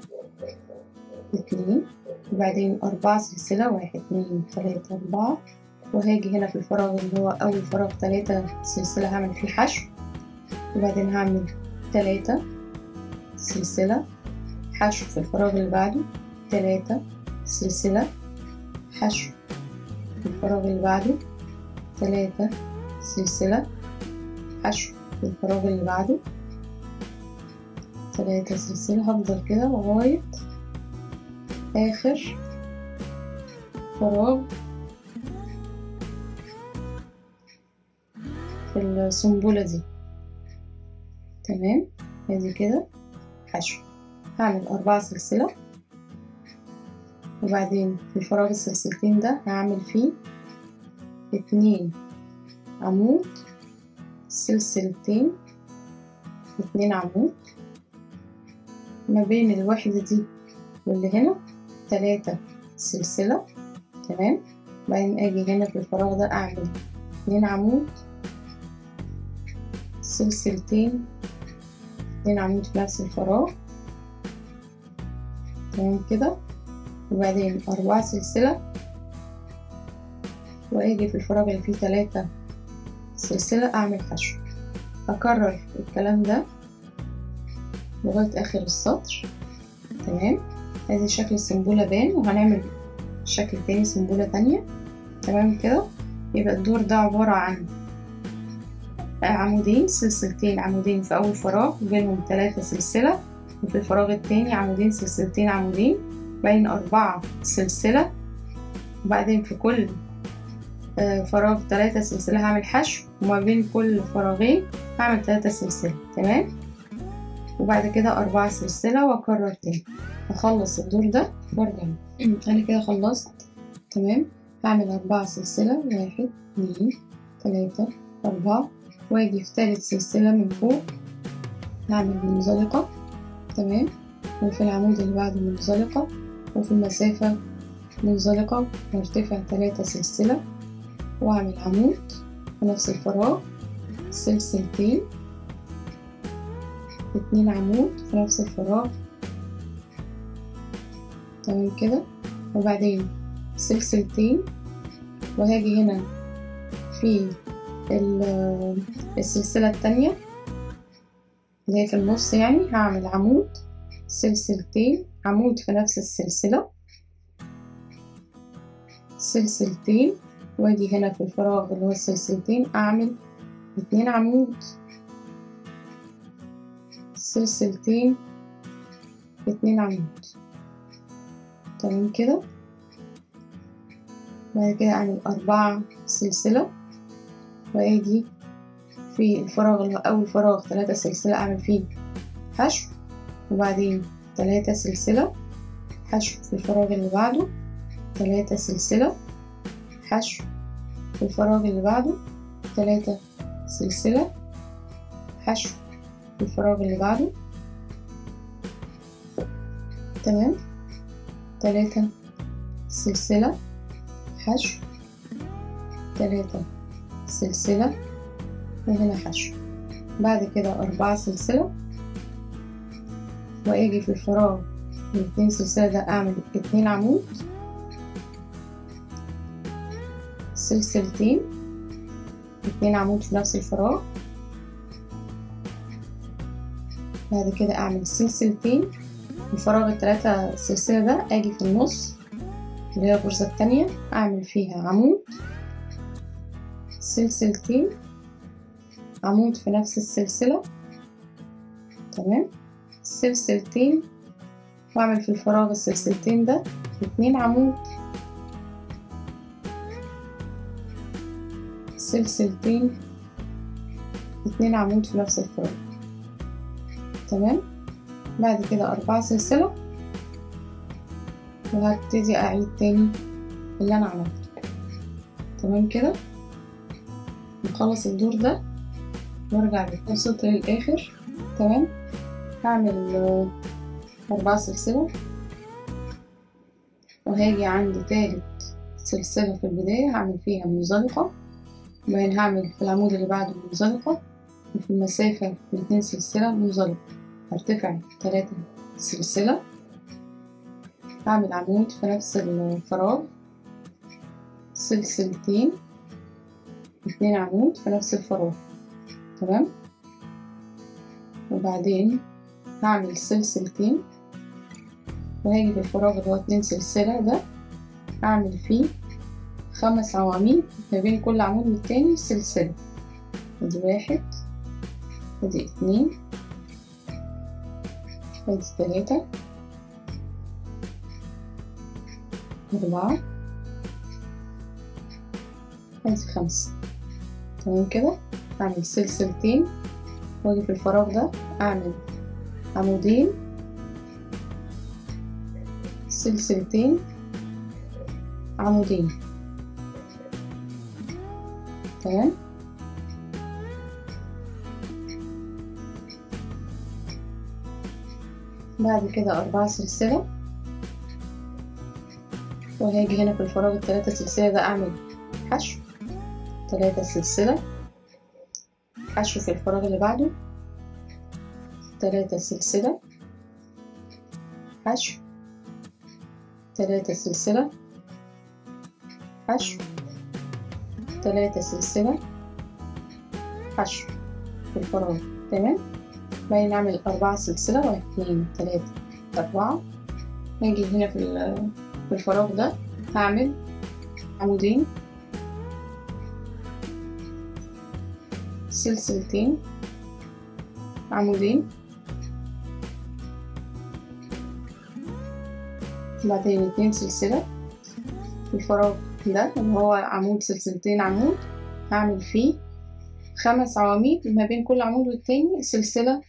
اتنين وبعدين أربعة سلسلة واحد اتنين تلاتة أربعة وهاجي هنا في الفراغ اللي هو أول فراغ تلاتة سلسلة هعمل فيه حشو وبعدين هعمل تلاتة سلسلة حشو في الفراغ اللي بعده تلاتة سلسلة حشو في الفراغ اللي بعده تلاتة سلسلة حشو في الفراغ اللي بعده تلاتة سلسلة هفضل كده لغاية آخر فراغ في السنبلة دي تمام ادي كده حشو هعمل أربعة سلسلة وبعدين في الفراغ السلسلتين ده هعمل فيه اتنين عمود سلسلتين اتنين عمود ما بين الوحدة دي واللي هنا تلاتة سلسلة تمام بعدين اجي هنا في الفراغ ده اعمل اتنين عمود سلسلتين اتنين عمود في نفس الفراغ تمام كده وبعدين أربعة سلسلة وأجي في الفراغ اللي فيه تلاتة سلسلة أعمل حشو أكرر الكلام ده لغاية آخر السطر تمام ادي شكل السنبولة بان وهنعمل شكل تاني سنبولة تانية تمام كده يبقى الدور ده عبارة عن عمودين سلسلتين عمودين في أول فراغ بينهم تلاتة سلسلة وفي الفراغ التاني عمودين سلسلتين عمودين بعدين أربعة سلسلة وبعدين في كل فراغ تلاتة سلسلة هعمل حشو وما بين كل فراغين هعمل تلاتة سلسلة تمام وبعد كده أربعة سلسلة وأكرر تاني هخلص الدور ده وارجع أنا كده خلصت تمام هعمل أربعة سلسلة واحد اتنين تلاتة أربعة وأجي في تالت سلسلة من فوق هعمل منزلقة تمام وفي العمود اللي بعده منزلقة وفي المسافة منزلقة وارتفع تلاتة سلسلة وأعمل عمود في نفس الفراغ سلسلتين اتنين عمود في نفس الفراغ تمام كده وبعدين سلسلتين وهاجي هنا في السلسلة التانية اللي هي في النص يعني هعمل عمود سلسلتين عمود في نفس السلسلة سلسلتين واجي هنا في الفراغ اللي هو السلسلتين اعمل اتنين عمود سلسلتين اتنين عمود تمام كده بعد كده اعمل اربعة سلسلة واجي في الفراغ اللي هو اول فراغ تلاتة سلسلة اعمل فيه حشو وبعدين تلاتة سلسلة حشو في الفراغ اللي بعده تلاتة سلسلة حشو في الفراغ اللي بعده تلاتة سلسلة حشو في الفراغ اللي بعده تمام تلاتة سلسلة حشو تلاتة سلسلة وهنا حشو بعد كده أربعة سلسلة وأجي في الفراغ الاتنين سلسلة ده أعمل اتنين عمود سلسلتين اتنين عمود في نفس الفراغ بعد كده اعمل سلسلتين الفراغ التلاتة سلسلة ده اجي في النص اللي هي الغرزة التانية اعمل فيها عمود سلسلتين عمود في نفس السلسلة تمام سلسلتين واعمل في الفراغ السلسلتين ده اتنين عمود سلسلتين اتنين عمود في نفس الفراغ تمام بعد كده أربعة سلسلة وهبتدي أعيد تاني اللي أنا عملته تمام كده نخلص الدور ده وارجع وصلت للآخر تمام هعمل أربعة سلسلة وهاجي عند تالت سلسلة في البداية هعمل فيها منزلقة وبعدين هعمل في العمود اللي بعده منزلقة وفي المسافة الاتنين سلسلة منزلقة هرتفع تلاتة سلسلة هعمل عمود في نفس الفراغ سلسلتين اتنين عمود في نفس الفراغ تمام وبعدين هعمل سلسلتين وهاجي في الفراغ اللي هو اتنين سلسلة ده هعمل فيه خمس عواميد ما بين كل عمود والتاني سلسلة ادي واحد ادي اتنين ادي تلاتة أربعة ادي خمسة تمام كده أعمل سلسلتين واجي في الفراغ ده أعمل عمودين سلسلتين عمودين تمام بعد كده أربعة سلسلة وهاجي هنا في الفراغ التلاتة سلسلة ده أعمل حشو تلاتة سلسلة حشو في الفراغ اللي بعده تلاتة سلسلة حشو تلاتة سلسلة حشو تلاتة سلسلة حشو في الفراغ تمام بعدين نعمل أربعة سلسلة واحد اتنين تلاتة أربعة نيجي هنا في في الفراغ ده هعمل عمودين سلسلتين عمودين بعدين اتنين سلسلة في الفراغ ده اللي هو عمود سلسلتين عمود هعمل فيه خمس عواميد ما بين كل عمود والتاني سلسلة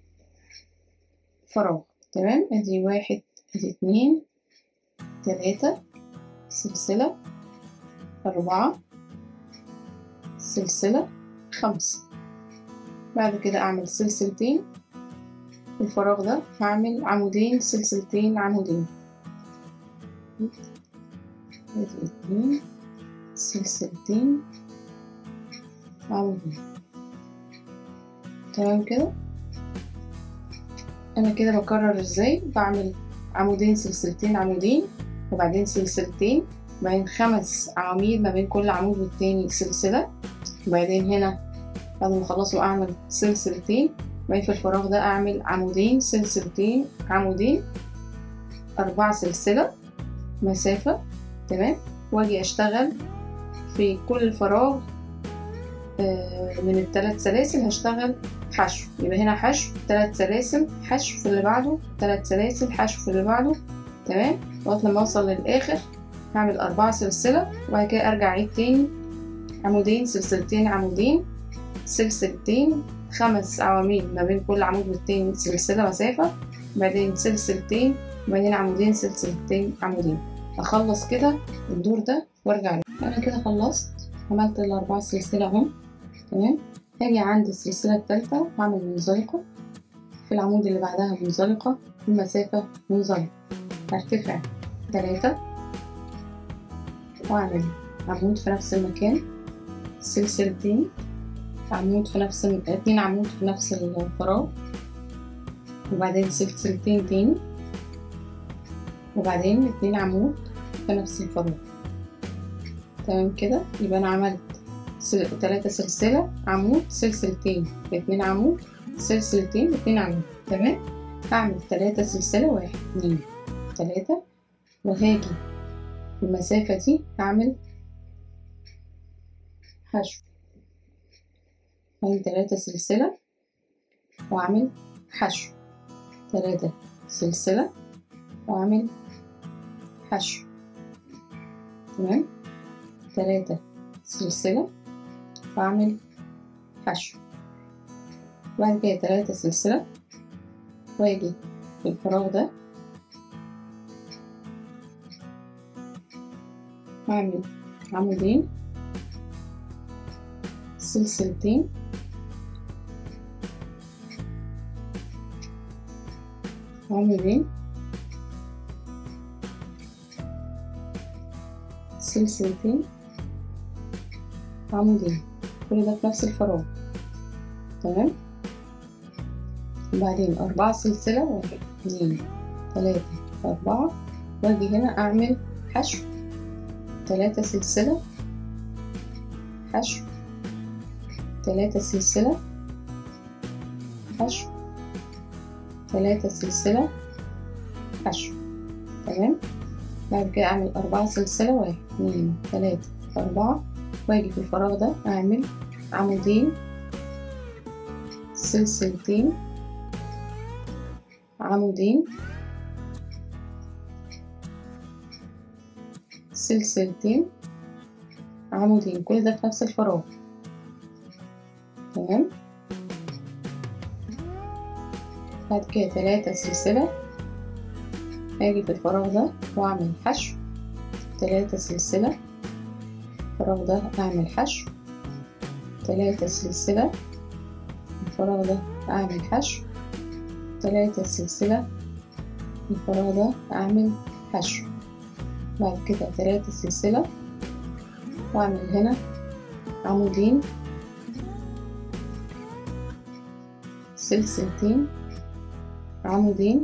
فراغ تمام ادي واحد ادي اتنين تلاتة سلسلة أربعة سلسلة خمسة بعد كده أعمل سلسلتين في الفراغ ده هعمل عمودين سلسلتين عمودين ادي اتنين سلسلتين عمودين تمام كده انا كده بكرر ازاي بعمل عمودين سلسلتين عمودين وبعدين سلسلتين وبعدين خمس عواميد ما بين كل عمود والتاني سلسلة وبعدين هنا بعد ما اخلصه اعمل سلسلتين وبعدين في الفراغ ده اعمل عمودين سلسلتين عمودين اربعة سلسلة مسافة تمام واجي اشتغل في كل فراغ من الثلاث سلاسل هشتغل حشو يبقى هنا حشو ثلاث سلاسل حشو في اللي بعده ثلاث سلاسل حشو في اللي بعده تمام لغايه لما اوصل للاخر هعمل أربعة سلسلة وبعد كده أرجع أعيد تاني عمودين سلسلتين عمودين سلسلتين خمس عواميد ما بين كل عمود والتاني سلسلة مسافة بعدين سلسلتين وبعدين عمودين سلسلتين عمودين أخلص كده الدور ده وأرجع له أنا كده خلصت عملت الأربعة سلسلة أهم تمام هاجي عند السلسلة التالتة وأعمل منزلقة في العمود اللي بعدها منزلقة في المسافة منزلقة هرتفع تلاتة وأعمل عمود في نفس المكان سلسلتين عمود في نفس اتنين عمود في نفس الفراغ وبعدين سلسلتين تاني وبعدين اتنين عمود في نفس الفراغ تمام كده يبقى أنا عملت سل... تلاتة سلسلة عمود سلسلتين اتنين عمود سلسلتين اتنين عمود تمام هعمل تلاتة سلسلة واحد اتنين تلاتة وهاجي في المسافة دي هعمل حشو هعمل تلاتة سلسلة وأعمل حشو تلاتة سلسلة وأعمل حشو تمام تلاتة سلسلة وأعمل حشو بعد كده تلاتة سلسلة وأجي في الفراغ ده هعمل عمودين سلسلتين عمودين سلسلتين عمودين كل ده في نفس الفراغ تمام وبعدين أربعة سلسلة واحد اتنين تلاتة أربعة وأجي هنا أعمل حشو تلاتة سلسلة حشو تلاتة سلسلة حشو تلاتة سلسلة حشو تمام بعد كده أعمل أربعة سلسلة واحد اتنين تلاتة أربعة وأجي في الفراغ ده أعمل عمودين سلسلتين عمودين سلسلتين عمودين كل ده في نفس الفراغ تمام بعد كده تلاتة سلسلة هاجي في الفراغ ده واعمل حشو تلاتة سلسلة الفراغ ده اعمل حشو تلاتة سلسلة الفراغ ده اعمل حشو تلاتة سلسلة الفراغ ده اعمل حشو بعد كده تلاتة سلسلة واعمل هنا عمودين سلسلتين عمودين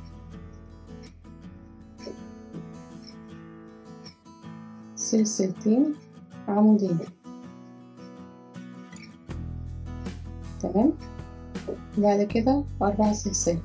سلسلتين عمودين تمام بعد كده أربع سلسلة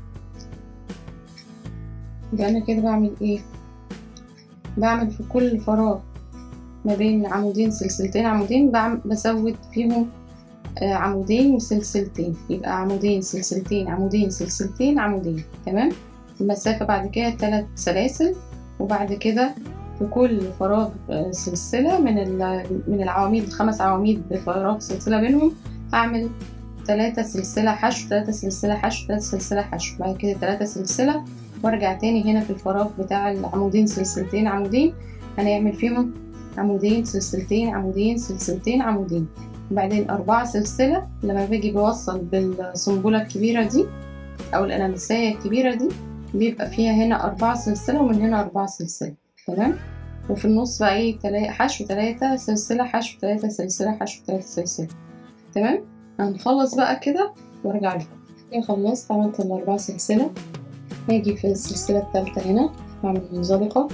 يبقى أنا كده بعمل إيه بعمل في كل فراغ ما بين عمودين سلسلتين عمودين بعمل بزود فيهم آه، عمودين وسلسلتين يبقى عمودين سلسلتين عمودين سلسلتين عمودين تمام المسافة بعد كده تلات سلاسل وبعد كده في كل فراغ آه، سلسلة من ال- من العواميد الخمس عواميد بفراغ سلسلة بينهم هعمل تلاتة سلسلة حشو تلاتة سلسلة حشو تلاتة سلسلة حشو بعد كده تلاتة سلسلة وارجع تاني هنا في الفراغ بتاع العمودين سلسلتين عمودين هنعمل فيهم عمودين سلسلتين عمودين سلسلتين عمودين وبعدين أربعة سلسلة لما باجي بوصل بالسنبلة الكبيرة دي أو الأنانسية الكبيرة دي بيبقى فيها هنا أربعة سلسلة ومن هنا أربعة سلسلة تمام وفي النص بقى ايه تلا- حشو تلاتة سلسلة حشو تلاتة سلسلة حشو تلاتة سلسلة تمام هنخلص بقى كده وارجع لكم كده خلصت عملت الأربع سلسلة هاجي في السلسلة التالتة هنا هعمل منزلقة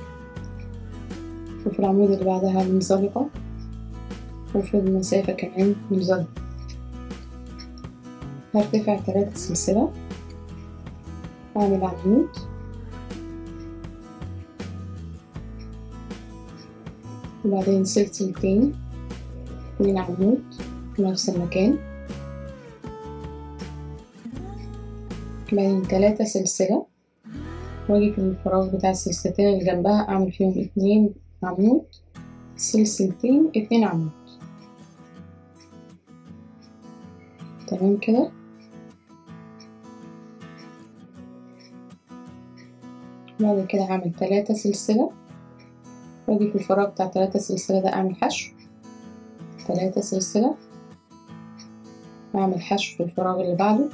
وفي العمود اللي بعدها منزلقة وفي المسافة كمان منزلقة هرتفع تلاتة سلسلة أعمل عمود وبعدين سلسلتين من عمود في نفس المكان بعدين تلاتة سلسلة واجي في الفراغ بتاع السلسلتين اللي جنبها اعمل فيهم اتنين عمود سلسلتين اتنين عمود تمام كده بعد كده هعمل تلاتة سلسلة واجي في الفراغ بتاع تلاتة سلسلة ده اعمل حشو تلاتة سلسلة اعمل حشو في الفراغ اللي بعده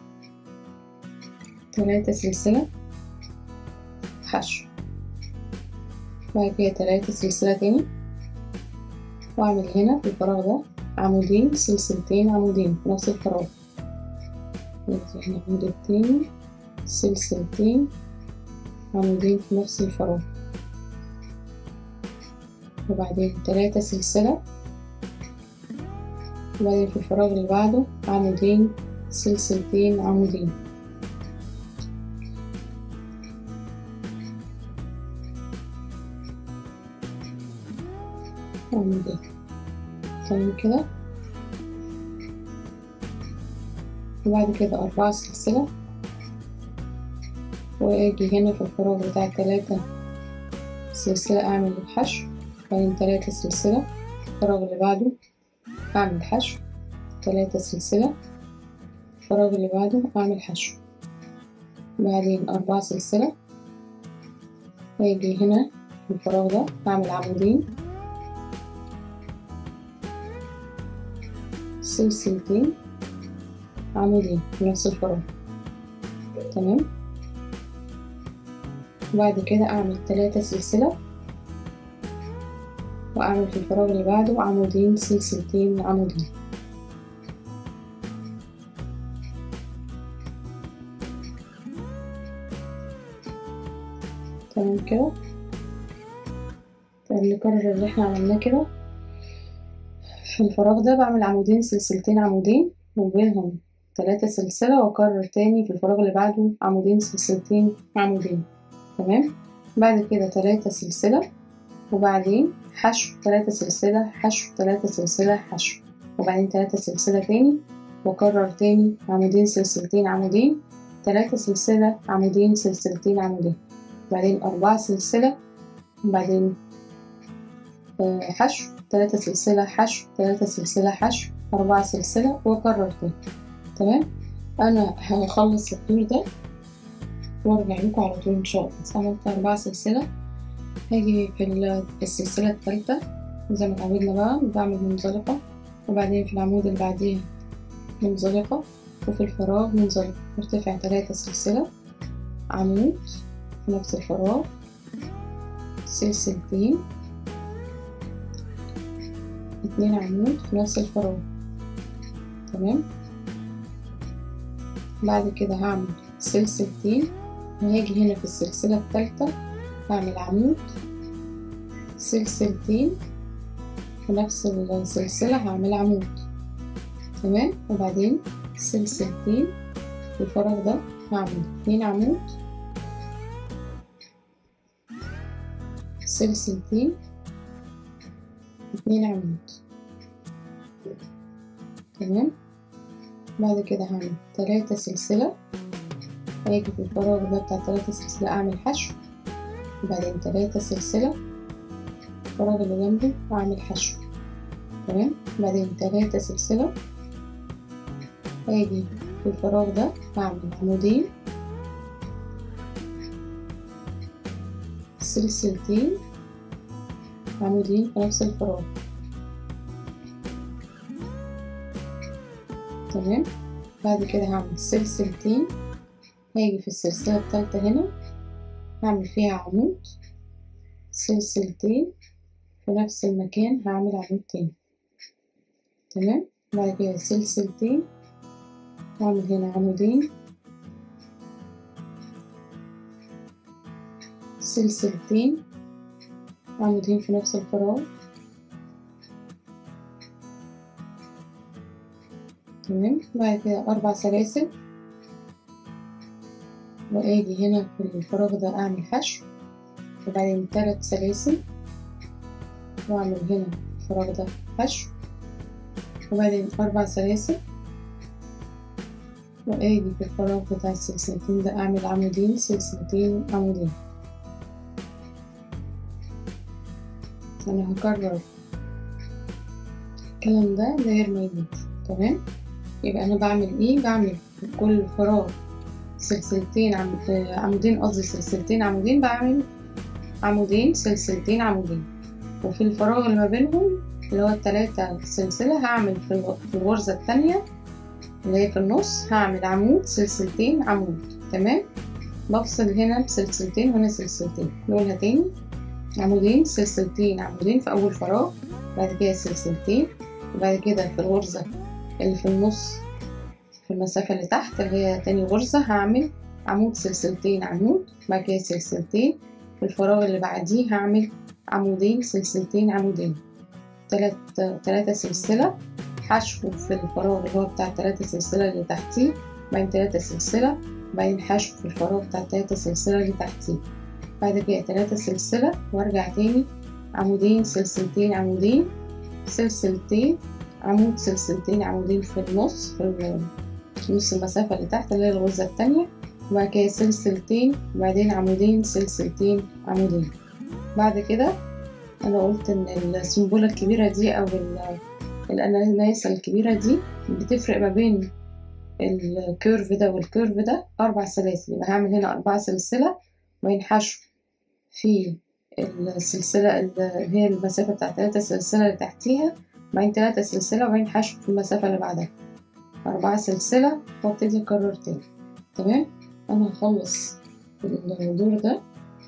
تلاتة سلسلة حشو بعد كده تلاتة سلسلة تاني وأعمل هنا في الفراغ ده عمودين سلسلتين عمودين في نفس الفراغ ننزل هنا العمود التاني سلسلتين عمودين في نفس الفراغ وبعدين تلاتة سلسلة وبعدين في الفراغ اللي بعده عمودين سلسلتين عمودين عمودين تمام كده وبعد كده أربعة سلسلة وأجي هنا في الفراغ بتاع تلاتة سلسلة أعمل الحشو بعدين تلاتة سلسلة الفراغ اللي بعده أعمل حشو تلاتة سلسلة الفراغ اللي بعده أعمل حشو بعدين أربعة سلسلة وأجي هنا في الفراغ ده أعمل عمودين سلسلتين عمودين في نفس الفراغ تمام بعد كده أعمل تلاتة سلسلة وأعمل في الفراغ اللي بعده عمودين سلسلتين عمودين تمام كده طيب نكرر اللي احنا عملناه كده في الفراغ ده بعمل عمودين سلسلتين عمودين وبينهم تلاتة سلسلة وأكرر تاني في الفراغ اللي بعده عمودين سلسلتين عمودين تمام بعد كده تلاتة سلسلة وبعدين حشو تلاتة سلسلة حشو تلاتة سلسلة حشو وبعدين تلاتة سلسلة تاني وأكرر تاني عمودين سلسلتين عمودين تلاتة سلسلة عمودين سلسلتين عمودين بعدين أربعة سلسلة وبعدين آه، حشو تلاتة سلسلة حشو تلاتة سلسلة حشو أربعة سلسلة وأكرر تاني تمام أنا هخلص الدور ده وأرجع لكم على طول إن شاء الله بس عملت أربعة سلسلة هاجي في ال- السلسلة التالتة زي ما اتعودنا بقى بعمل منزلقة وبعدين في العمود اللي بعديها منزلقة وفي الفراغ منزلقة ارتفع تلاتة سلسلة عمود في نفس الفراغ سلسلتين اتنين عمود في نفس الفراغ تمام بعد كده هعمل سلسلتين وهاجي هنا في السلسلة التالتة هعمل عمود سلسلتين في نفس السلسلة هعمل عمود تمام وبعدين سلسلتين في الفراغ ده هعمل اتنين عمود سلسلتين اتنين عمود تمام بعد كده هعمل تلاتة سلسلة هاجي في الفراغ ده بتاع تلاتة سلسلة أعمل حشو وبعدين تلاتة سلسلة الفراغ اللي جنبه أعمل حشو تمام بعدين تلاتة سلسلة هاجي في الفراغ ده أعمل عمودين سلسلتين عمودين في نفس الفراغ تمام بعد كده هعمل سلسلتين هاجي في السلسلة التالتة هنا هعمل فيها عمود سلسلتين في نفس المكان هعمل عمود تاني تمام بعد كده سلسلتين هعمل هنا عمودين سلسلتين عمودين في نفس الفراغ تمام بعد كده أربع سلاسل وآجي هنا في الفراغ ده أعمل حشو وبعدين تلات سلاسل وأعمل هنا في الفراغ ده حشو وبعدين أربع سلاسل وآجي في الفراغ بتاع السلسلتين ده أعمل عمودين سلسلتين عمودين أنا هكرر الكلام ده غير ما يموت تمام يبقى أنا بعمل إيه بعمل في كل فراغ سلسلتين عم... عمودين قصدي سلسلتين عمودين بعمل عمودين سلسلتين عمودين وفي الفراغ اللي ما بينهم اللي هو التلاتة سلسلة هعمل في الغرزة التانية اللي هي في النص هعمل عمود سلسلتين عمود تمام بفصل هنا بسلسلتين وهنا سلسلتين نقولها تاني عمودين سلسلتين عمودين في أول فراغ بعد كده سلسلتين وبعد كده في الغرزة اللي في النص في المسافة اللي تحت اللي هي تاني غرزة هعمل عمود سلسلتين عمود بعد كده سلسلتين في الفراغ اللي بعديه هعمل عمودين سلسلتين عمودين تلات تلاتة سلسلة حشو في الفراغ اللي هو بتاع التلاتة سلسلة اللي تحتيه بعدين تلاتة سلسلة بعدين حشو في الفراغ بتاع التلاتة سلسلة اللي تحتيه بعد كده تلاتة سلسلة وارجع تاني عمودين سلسلتين عمودين سلسلتين عمود سلسلتين عمودين في النص في نص المسافة اللي تحت اللي هي الغرزة التانية وبعد كده سلسلتين وبعدين عمودين سلسلتين عمودين بعد كده أنا قلت إن السنبلة الكبيرة دي أو الأناناسة الكبيرة دي بتفرق ما بين الكيرف ده والكيرف ده أربع سلاسل يبقى هعمل هنا أربعة سلسلة وبعدين حشو في السلسلة اللي هي المسافة بتاعت تلاتة سلسلة اللي تحتيها بعدين تلاتة سلسلة وبعدين حشو في المسافة اللي بعدها أربعة سلسلة وابتدي أكرر تاني تمام أنا هخلص الدور ده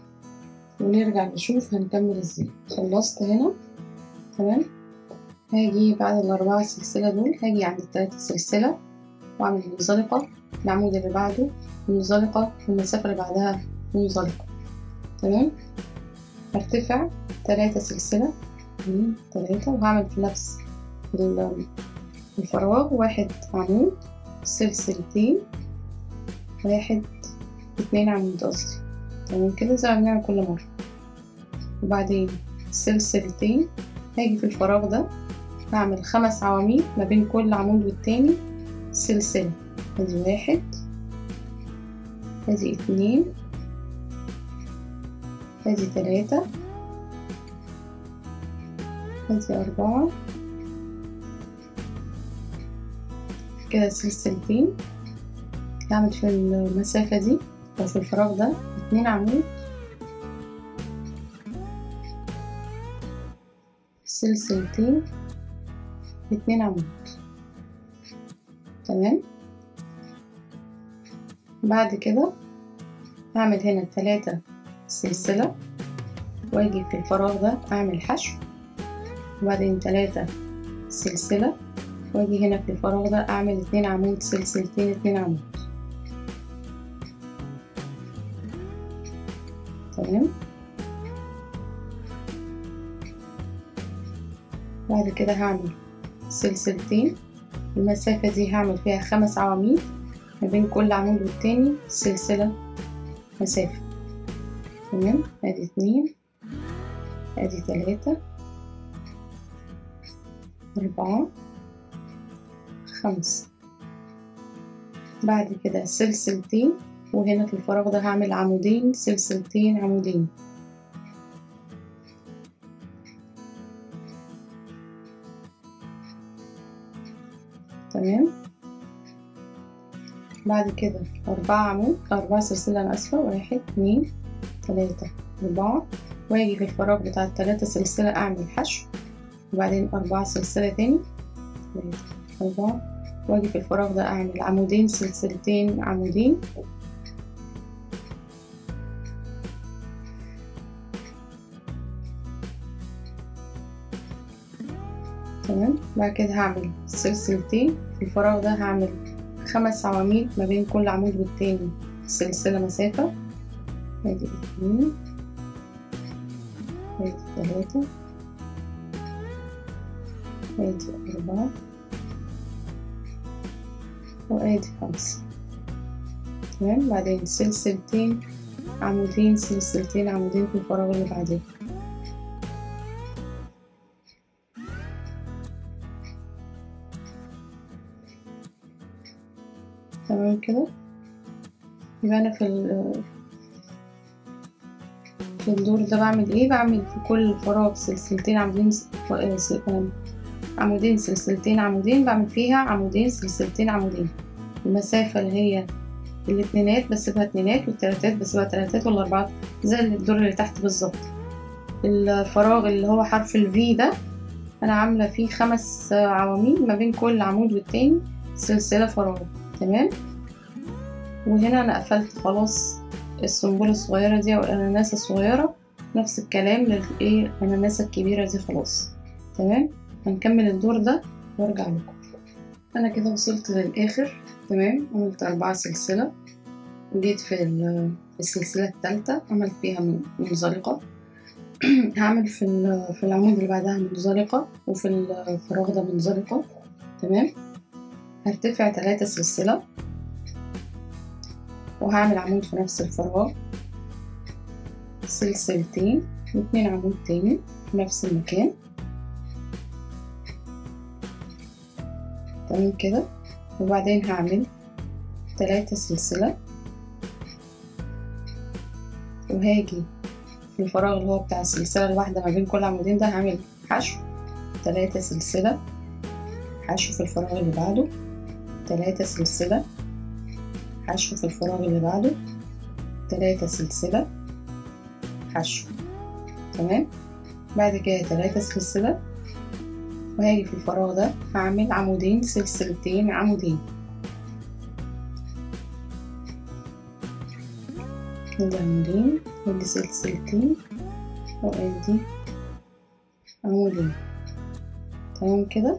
ونرجع نشوف هنكمل ازاي خلصت هنا تمام هاجي بعد الأربعة سلسلة دول هاجي عند التلاتة سلسلة وأعمل منزلقة العمود اللي بعده منزلقة المسافة اللي بعدها منزلقة تمام هرتفع تلاتة سلسلة اتنين تلاتة وهعمل في نفس الفراغ واحد عمود سلسلتين واحد اتنين عمود قصدي تمام كده زي ما بنعمل كل مرة وبعدين سلسلتين هاجي في الفراغ ده هعمل خمس عواميد ما بين كل عمود والتاني سلسلة ادي واحد ادي اتنين ادي تلاتة ادي أربعة كده سلسلتين هعمل في المسافة دي أو في الفراغ ده اتنين عمود سلسلتين اتنين عمود تمام بعد كده هعمل هنا تلاتة سلسلة واجي في الفراغ ده اعمل حشو وبعدين تلاتة سلسلة واجي هنا في الفراغ ده اعمل اتنين عمود سلسلتين اتنين عمود تمام بعد كده هعمل سلسلتين المسافة دي هعمل فيها خمس عواميد ما بين كل عمود والتاني سلسلة مسافة تمام ادي اتنين ادي تلاتة أربعة خمسة بعد كده سلسلتين وهنا في الفراغ ده هعمل عمودين سلسلتين عمودين تمام بعد كده أربعة عمود أربعة سلسلة أنا آسفة واحد اتنين تلاتة أربعة وأجي في الفراغ بتاع التلاتة سلسلة أعمل حشو وبعدين أربعة سلسلة تاني تلاتة أربعة وأجي في الفراغ ده أعمل عمودين سلسلتين عمودين تمام بعد كده هعمل سلسلتين في الفراغ ده هعمل خمس عواميد ما بين كل عمود والتاني سلسلة مسافة ادي اتنين ادي تلاتة ادي أربعة وادي خمسة تمام بعدين سلسلتين عمودين سلسلتين عمودين في الفراغ اللي بعديه تمام كده يبقى انا في ال في الدور ده بعمل ايه بعمل في كل فراغ سلسلتين عمودين س- ف- س- عمودين سلسلتين عمودين بعمل فيها عمودين سلسلتين عمودين المسافة اللي هي الاتنينات بسيبها اتنينات والتلاتات بسيبها تلاتات والاربعات زي الدور اللي تحت بالظبط الفراغ اللي هو حرف الفي ده انا عاملة فيه خمس عواميد ما بين كل عمود والتاني سلسلة فراغ تمام وهنا انا قفلت خلاص السنبلة الصغيرة دي او الاناناسة الصغيرة نفس الكلام للايه الاناناسة الكبيرة دي خلاص تمام هنكمل الدور ده وارجع لكم انا كده وصلت للاخر تمام عملت اربعة سلسلة جيت في ال- في السلسلة التالتة عملت فيها من- منزلقة هعمل في ال- في العمود اللي بعدها منزلقة وفي الفراغ ده منزلقة تمام هرتفع تلاتة سلسلة وهعمل عمود في نفس الفراغ سلسلتين واتنين عمود تاني في نفس المكان تمام كده وبعدين هعمل تلاتة سلسلة وهاجي في الفراغ اللي هو بتاع السلسلة الواحدة ما بين كل عمودين ده هعمل حشو تلاتة سلسلة حشو في الفراغ اللي بعده تلاتة سلسلة حشو في الفراغ اللي بعده تلاتة سلسلة حشو تمام بعد كده تلاتة سلسلة وهاجي في الفراغ ده هعمل عمودين سلسلتين عمودين ادي عمودين ادي سلسلتين وادي عمودين تمام كده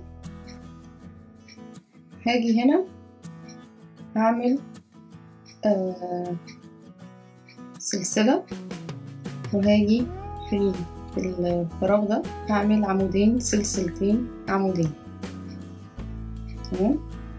هاجي هنا هعمل آه سلسلة وهاجي في في الفراغ ده هعمل عمودين سلسلتين عمودين تمام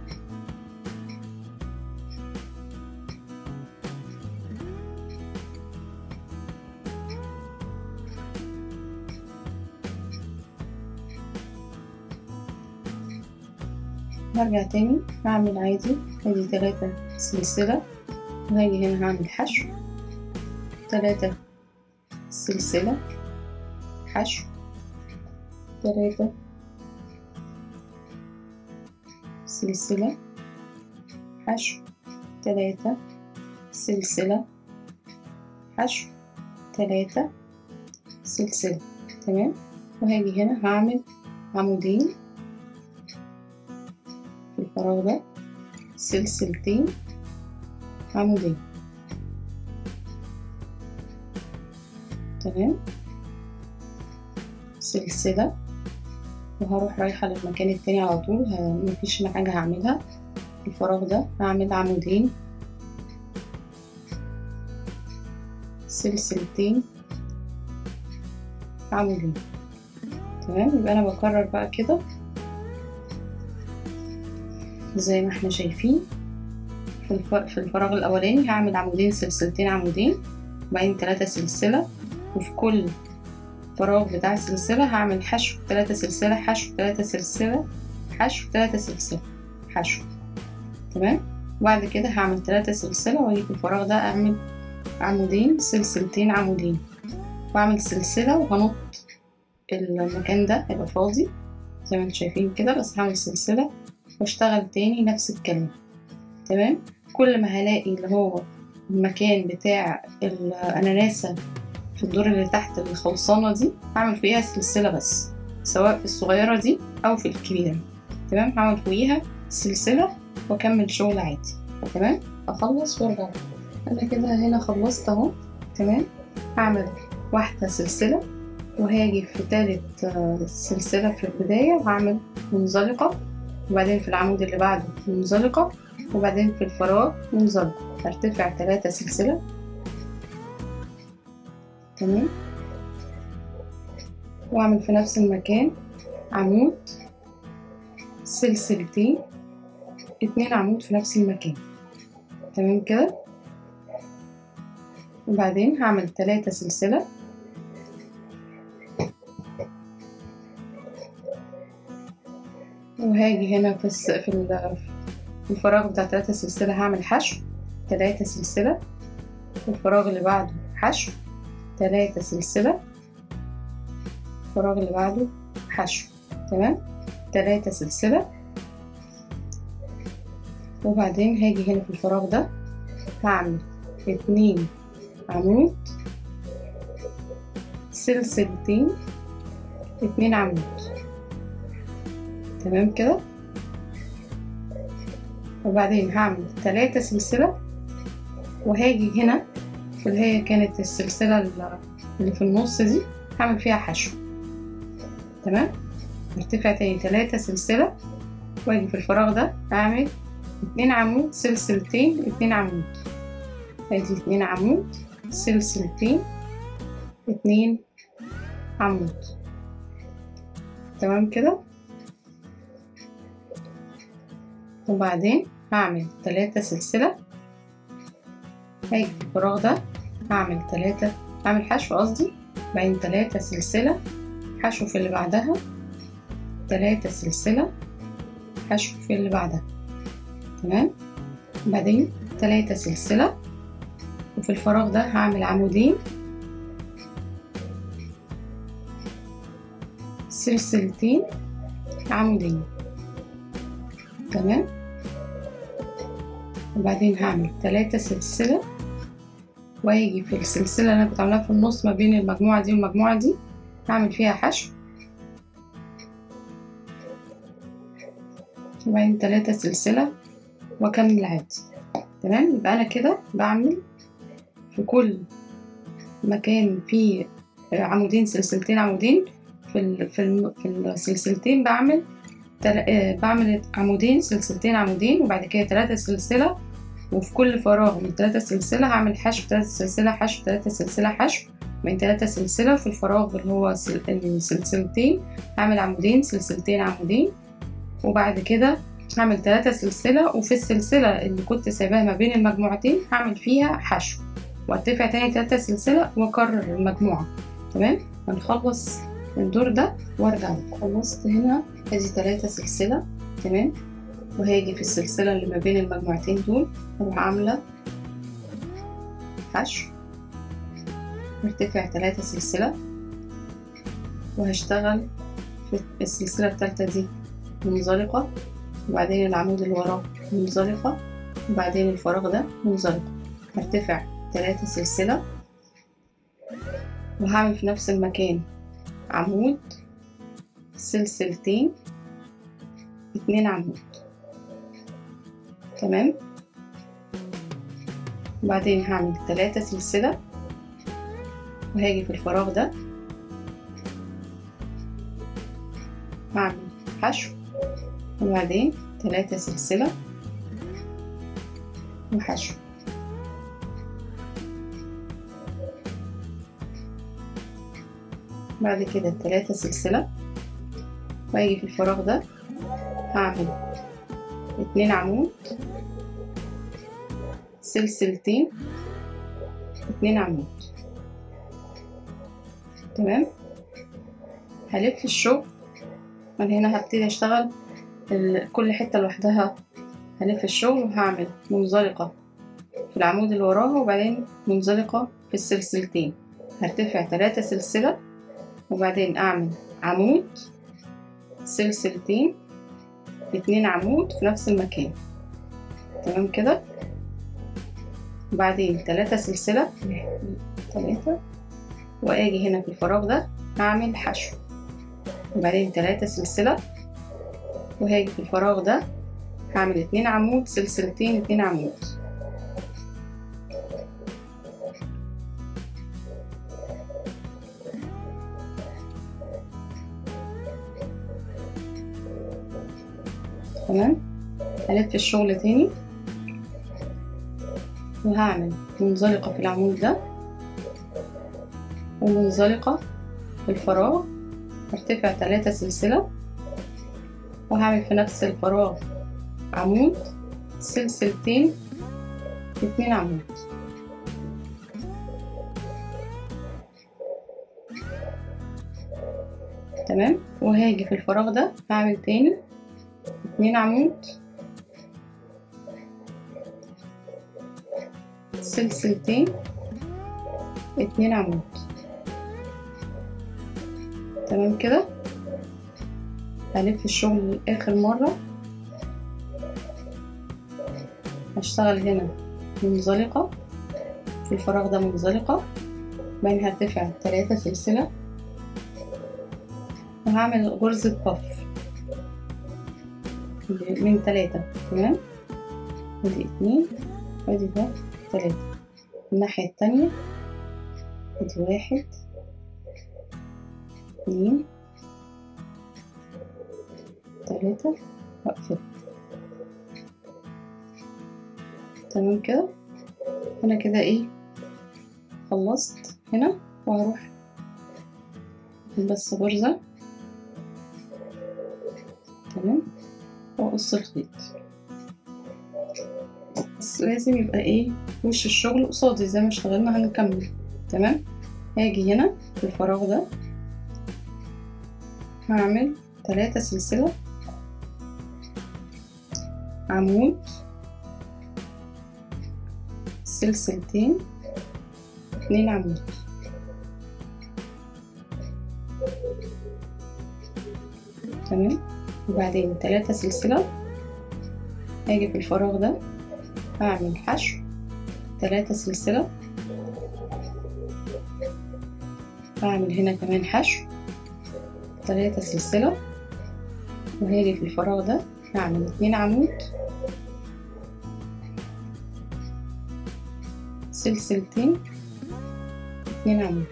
برجع تاني هعمل عادي ادي تلاتة سلسلة وهاجي هنا هعمل حشو تلاتة سلسلة حشو تلاتة سلسلة حشو تلاتة سلسلة حشو تلاتة سلسلة تمام وهاجي هنا هعمل عمودين في الفراغ ده سلسلتين عمودين تمام سلسلة وهروح رايحة للمكان التاني على طول ه- مفيش حاجة هعملها في الفراغ ده هعمل عمودين سلسلتين عمودين تمام يبقى انا بكرر بقى كده زي ما احنا شايفين في, الف... في الفراغ الاولاني هعمل عمودين سلسلتين عمودين وبعدين تلاتة سلسلة وفي كل فراغ بتاع السلسلة هعمل حشو تلاتة سلسلة حشو تلاتة سلسلة حشو تلاتة سلسلة حشو تمام وبعد كده هعمل تلاتة سلسلة واجي في الفراغ ده اعمل عمودين سلسلتين عمودين واعمل سلسلة وهنط المكان ده هيبقى فاضي زي ما انتم شايفين كده بس هعمل سلسلة واشتغل تاني نفس الكلام تمام كل ما هلاقي اللي هو المكان بتاع الاناناسة في الدور اللي تحت الخلصانة دي هعمل فوقيها سلسلة بس سواء في الصغيرة دي أو في الكبيرة تمام هعمل فوقيها سلسلة وأكمل شغل عادي تمام أخلص وأرجع أنا كده هنا خلصت أهو تمام هعمل واحدة سلسلة وهاجي في تالت سلسلة في البداية وهعمل منزلقة وبعدين في العمود اللي بعده منزلقة وبعدين في الفراغ منزلقة هرتفع تلاتة سلسلة تمام واعمل في نفس المكان عمود سلسلتين اتنين عمود في نفس المكان تمام كده وبعدين هعمل تلاتة سلسلة وهاجي هنا في الس... في, ال... في الفراغ بتاع تلاتة سلسلة هعمل حشو تلاتة سلسلة والفراغ اللي بعده حشو تلاتة سلسلة الفراغ اللي بعده حشو تمام تلاتة سلسلة وبعدين هاجي هنا في الفراغ ده هعمل اتنين عمود سلسلتين اتنين عمود تمام كده وبعدين هعمل تلاتة سلسلة وهاجي هنا في اللي هي كانت السلسلة اللي في النص دي هعمل فيها حشو تمام ارتفع تاني تلاتة سلسلة واجي في الفراغ ده اعمل اتنين عمود سلسلتين اتنين عمود ادي اتنين عمود سلسلتين اتنين عمود تمام كده وبعدين هعمل تلاتة سلسلة هاجي في الفراغ ده هعمل تلاتة هعمل حشو قصدي بعدين تلاتة سلسلة حشو في اللي بعدها تلاتة سلسلة حشو في اللي بعدها تمام بعدين تلاتة سلسلة وفي الفراغ ده هعمل عمودين سلسلتين عمودين تمام وبعدين هعمل تلاتة سلسلة وهيجي في السلسلة اللي أنا كنت عاملاها في النص ما بين المجموعة دي والمجموعة دي هعمل فيها حشو وبعدين تلاتة سلسلة وأكمل عادي تمام يبقى أنا كده بعمل في كل مكان فيه عمودين سلسلتين عمودين في ال في, ال في السلسلتين بعمل تل... بعمل عمودين سلسلتين عمودين وبعد كده تلاتة سلسلة وفي كل فراغ من تلاتة سلسلة هعمل حشو تلاتة سلسلة حشو تلاتة سلسلة حشو من تلاتة سلسلة وفي الفراغ اللي هو السلسلتين هعمل عمودين سلسلتين عمودين وبعد كده هعمل تلاتة سلسلة وفي السلسلة اللي كنت سايباها ما بين المجموعتين هعمل فيها حشو وارتفع تاني تلاتة سلسلة واكرر المجموعة تمام هنخلص الدور ده وارجع خلصت هنا ادي تلاتة سلسلة تمام وهاجي في السلسلة اللي ما بين المجموعتين دول هروح عاملة حشو ارتفع تلاتة سلسلة وهشتغل في السلسلة التالتة دي منزلقة وبعدين العمود اللي وراه منزلقة وبعدين الفراغ ده منزلقة هرتفع تلاتة سلسلة وهعمل في نفس المكان عمود سلسلتين اتنين عمود تمام وبعدين هعمل تلاتة سلسلة وهاجي في الفراغ ده هعمل حشو وبعدين تلاتة سلسلة وحشو بعد كده تلاتة سلسلة وأجي في الفراغ ده هعمل اتنين عمود سلسلتين اتنين عمود تمام هلف الشغل من هنا هبتدي اشتغل ال- كل حتة لوحدها هلف الشغل وهعمل منزلقة في العمود اللي وراها وبعدين منزلقة في السلسلتين هرتفع تلاتة سلسلة وبعدين أعمل عمود سلسلتين اتنين عمود في نفس المكان تمام كده وبعدين تلاتة سلسلة تلاتة وآجي هنا في الفراغ ده أعمل حشو وبعدين تلاتة سلسلة وهاجي في الفراغ ده هعمل اتنين عمود سلسلتين اتنين عمود تمام هلف الشغل تاني وهعمل منزلقة في العمود ده ومنزلقة في الفراغ هرتفع تلاتة سلسلة وهعمل في نفس الفراغ عمود سلسلتين اتنين عمود تمام وهاجي في الفراغ ده هعمل تاني اتنين عمود سلسلتين اتنين عمود تمام كده هلف الشغل لآخر مرة هشتغل هنا منزلقة في الفراغ ده منزلقة بعدين هرتفع تلاتة سلسلة وهعمل غرزة بف من تلاتة تمام ادي اتنين وادي ده تلاتة الناحية التانية ادي واحد اتنين تلاتة واقفل تمام كده انا كده ايه خلصت هنا وهروح بس غرزة تمام واقص الخيط بس لازم يبقى ايه وش الشغل قصادي زي ما اشتغلنا هنكمل تمام هاجي هنا في الفراغ ده هعمل تلاتة سلسلة عمود سلسلتين اتنين عمود تمام وبعدين تلاتة سلسلة هاجي في الفراغ ده هعمل حشو تلاتة سلسلة هعمل هنا كمان حشو تلاتة سلسلة وهاجي في الفراغ ده هعمل اتنين عمود سلسلتين اتنين عمود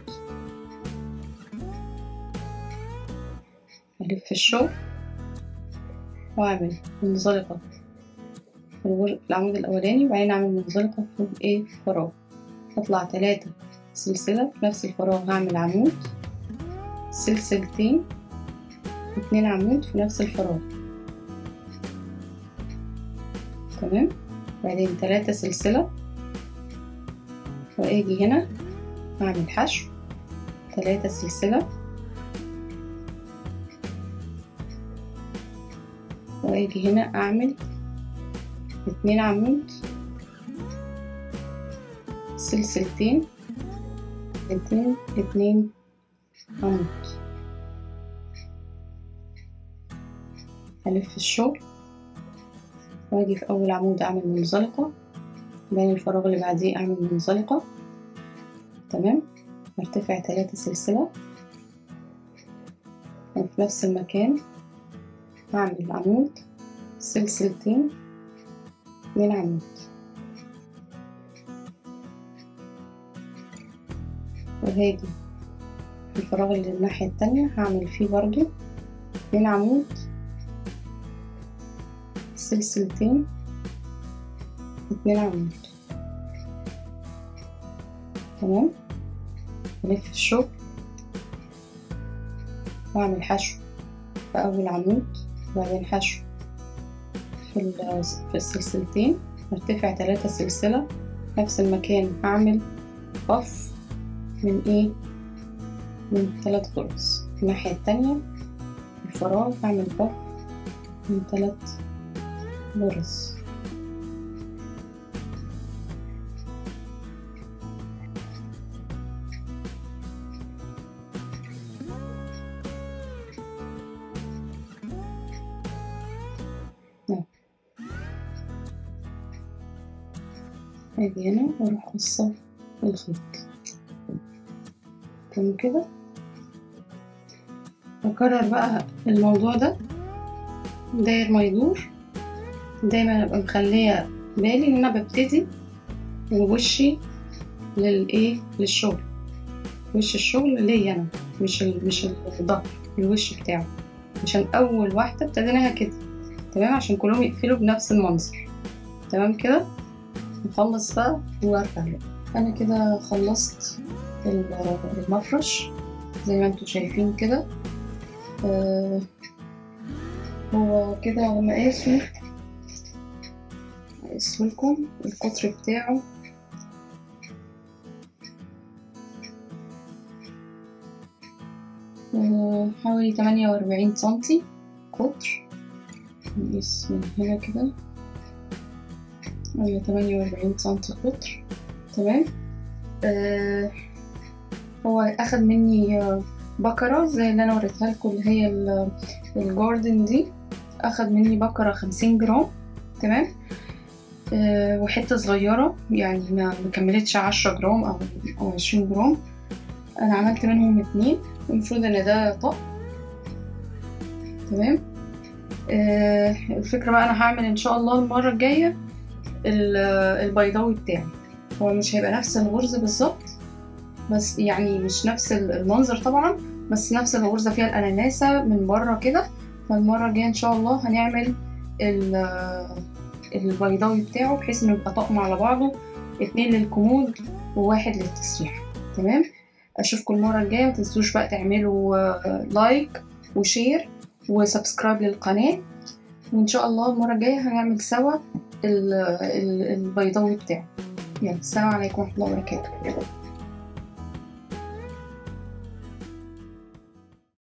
ألف الشغل وأعمل منزلقة في الغر- في العمود الأولاني وبعدين أعمل منزلقة في الإيه فراغ أطلع تلاتة سلسلة في نفس الفراغ هعمل عمود سلسلتين اتنين عمود في نفس الفراغ تمام بعدين تلاتة سلسلة وأجي هنا أعمل حشو تلاتة سلسلة وأجي هنا أعمل اتنين عمود سلسلتين اتنين اتنين عمود هلف الشغل واجي في اول عمود اعمل منزلقة بين الفراغ اللي بعديه اعمل منزلقة تمام ارتفع تلاتة سلسلة وفي نفس المكان هعمل عمود سلسلتين اتنين عمود وهاجي في الفراغ اللي الناحية التانية هعمل فيه برضو اتنين عمود سلسلتين اتنين عمود تمام ألف الشغل واعمل حشو في اول عمود وبعدين حشو في, ال- في السلسلتين ارتفع تلاتة سلسلة نفس المكان هعمل بف من ايه من تلات غرز الناحية التانية الفراغ هعمل بف من تلات غرز اجي هنا واروح قصة الخيط تمام كده بكرر بقى الموضوع ده داير ما يدور دايما ابقى مخلية بالي ان انا ببتدي ووشي للايه للشغل وش الشغل ليا انا مش ال... مش الظهر الوش بتاعه عشان اول واحدة ابتديناها كده تمام عشان كلهم يقفلوا بنفس المنظر تمام كده نخلص بقى وارجع لكم انا كده خلصت المفرش زي ما انتوا شايفين كده آه هو كده على مقاسه هقيسهولكم القطر بتاعه آه حوالي تمانية وأربعين سنتي قطر نقيس من هنا كده أيوة تمانية وأربعين سنتي قطر تمام آه هو أخد مني بكرة زي اللي أنا وريتها لكم اللي هي الجاردن دي أخد مني بكرة خمسين جرام تمام آه وحتة صغيرة يعني ما مكملتش عشرة جرام أو أو عشرين جرام أنا عملت منهم اتنين المفروض إن ده طق تمام آه الفكرة بقى أنا هعمل إن شاء الله المرة الجاية البيضاوي بتاعي هو مش هيبقى نفس الغرزة بالظبط بس يعني مش نفس المنظر طبعا بس نفس الغرزة فيها الأناناسة من بره كده فالمرة الجاية إن شاء الله هنعمل البيضاوي بتاعه بحيث إنه يبقى طقم على بعضه اتنين للكمود وواحد للتسريح تمام أشوفكم المرة الجاية متنسوش بقى تعملوا لايك وشير وسبسكرايب للقناة وإن شاء الله المرة الجاية هنعمل سوا البيضاوي بتاعه يلا السلام عليكم ورحمة الله وبركاته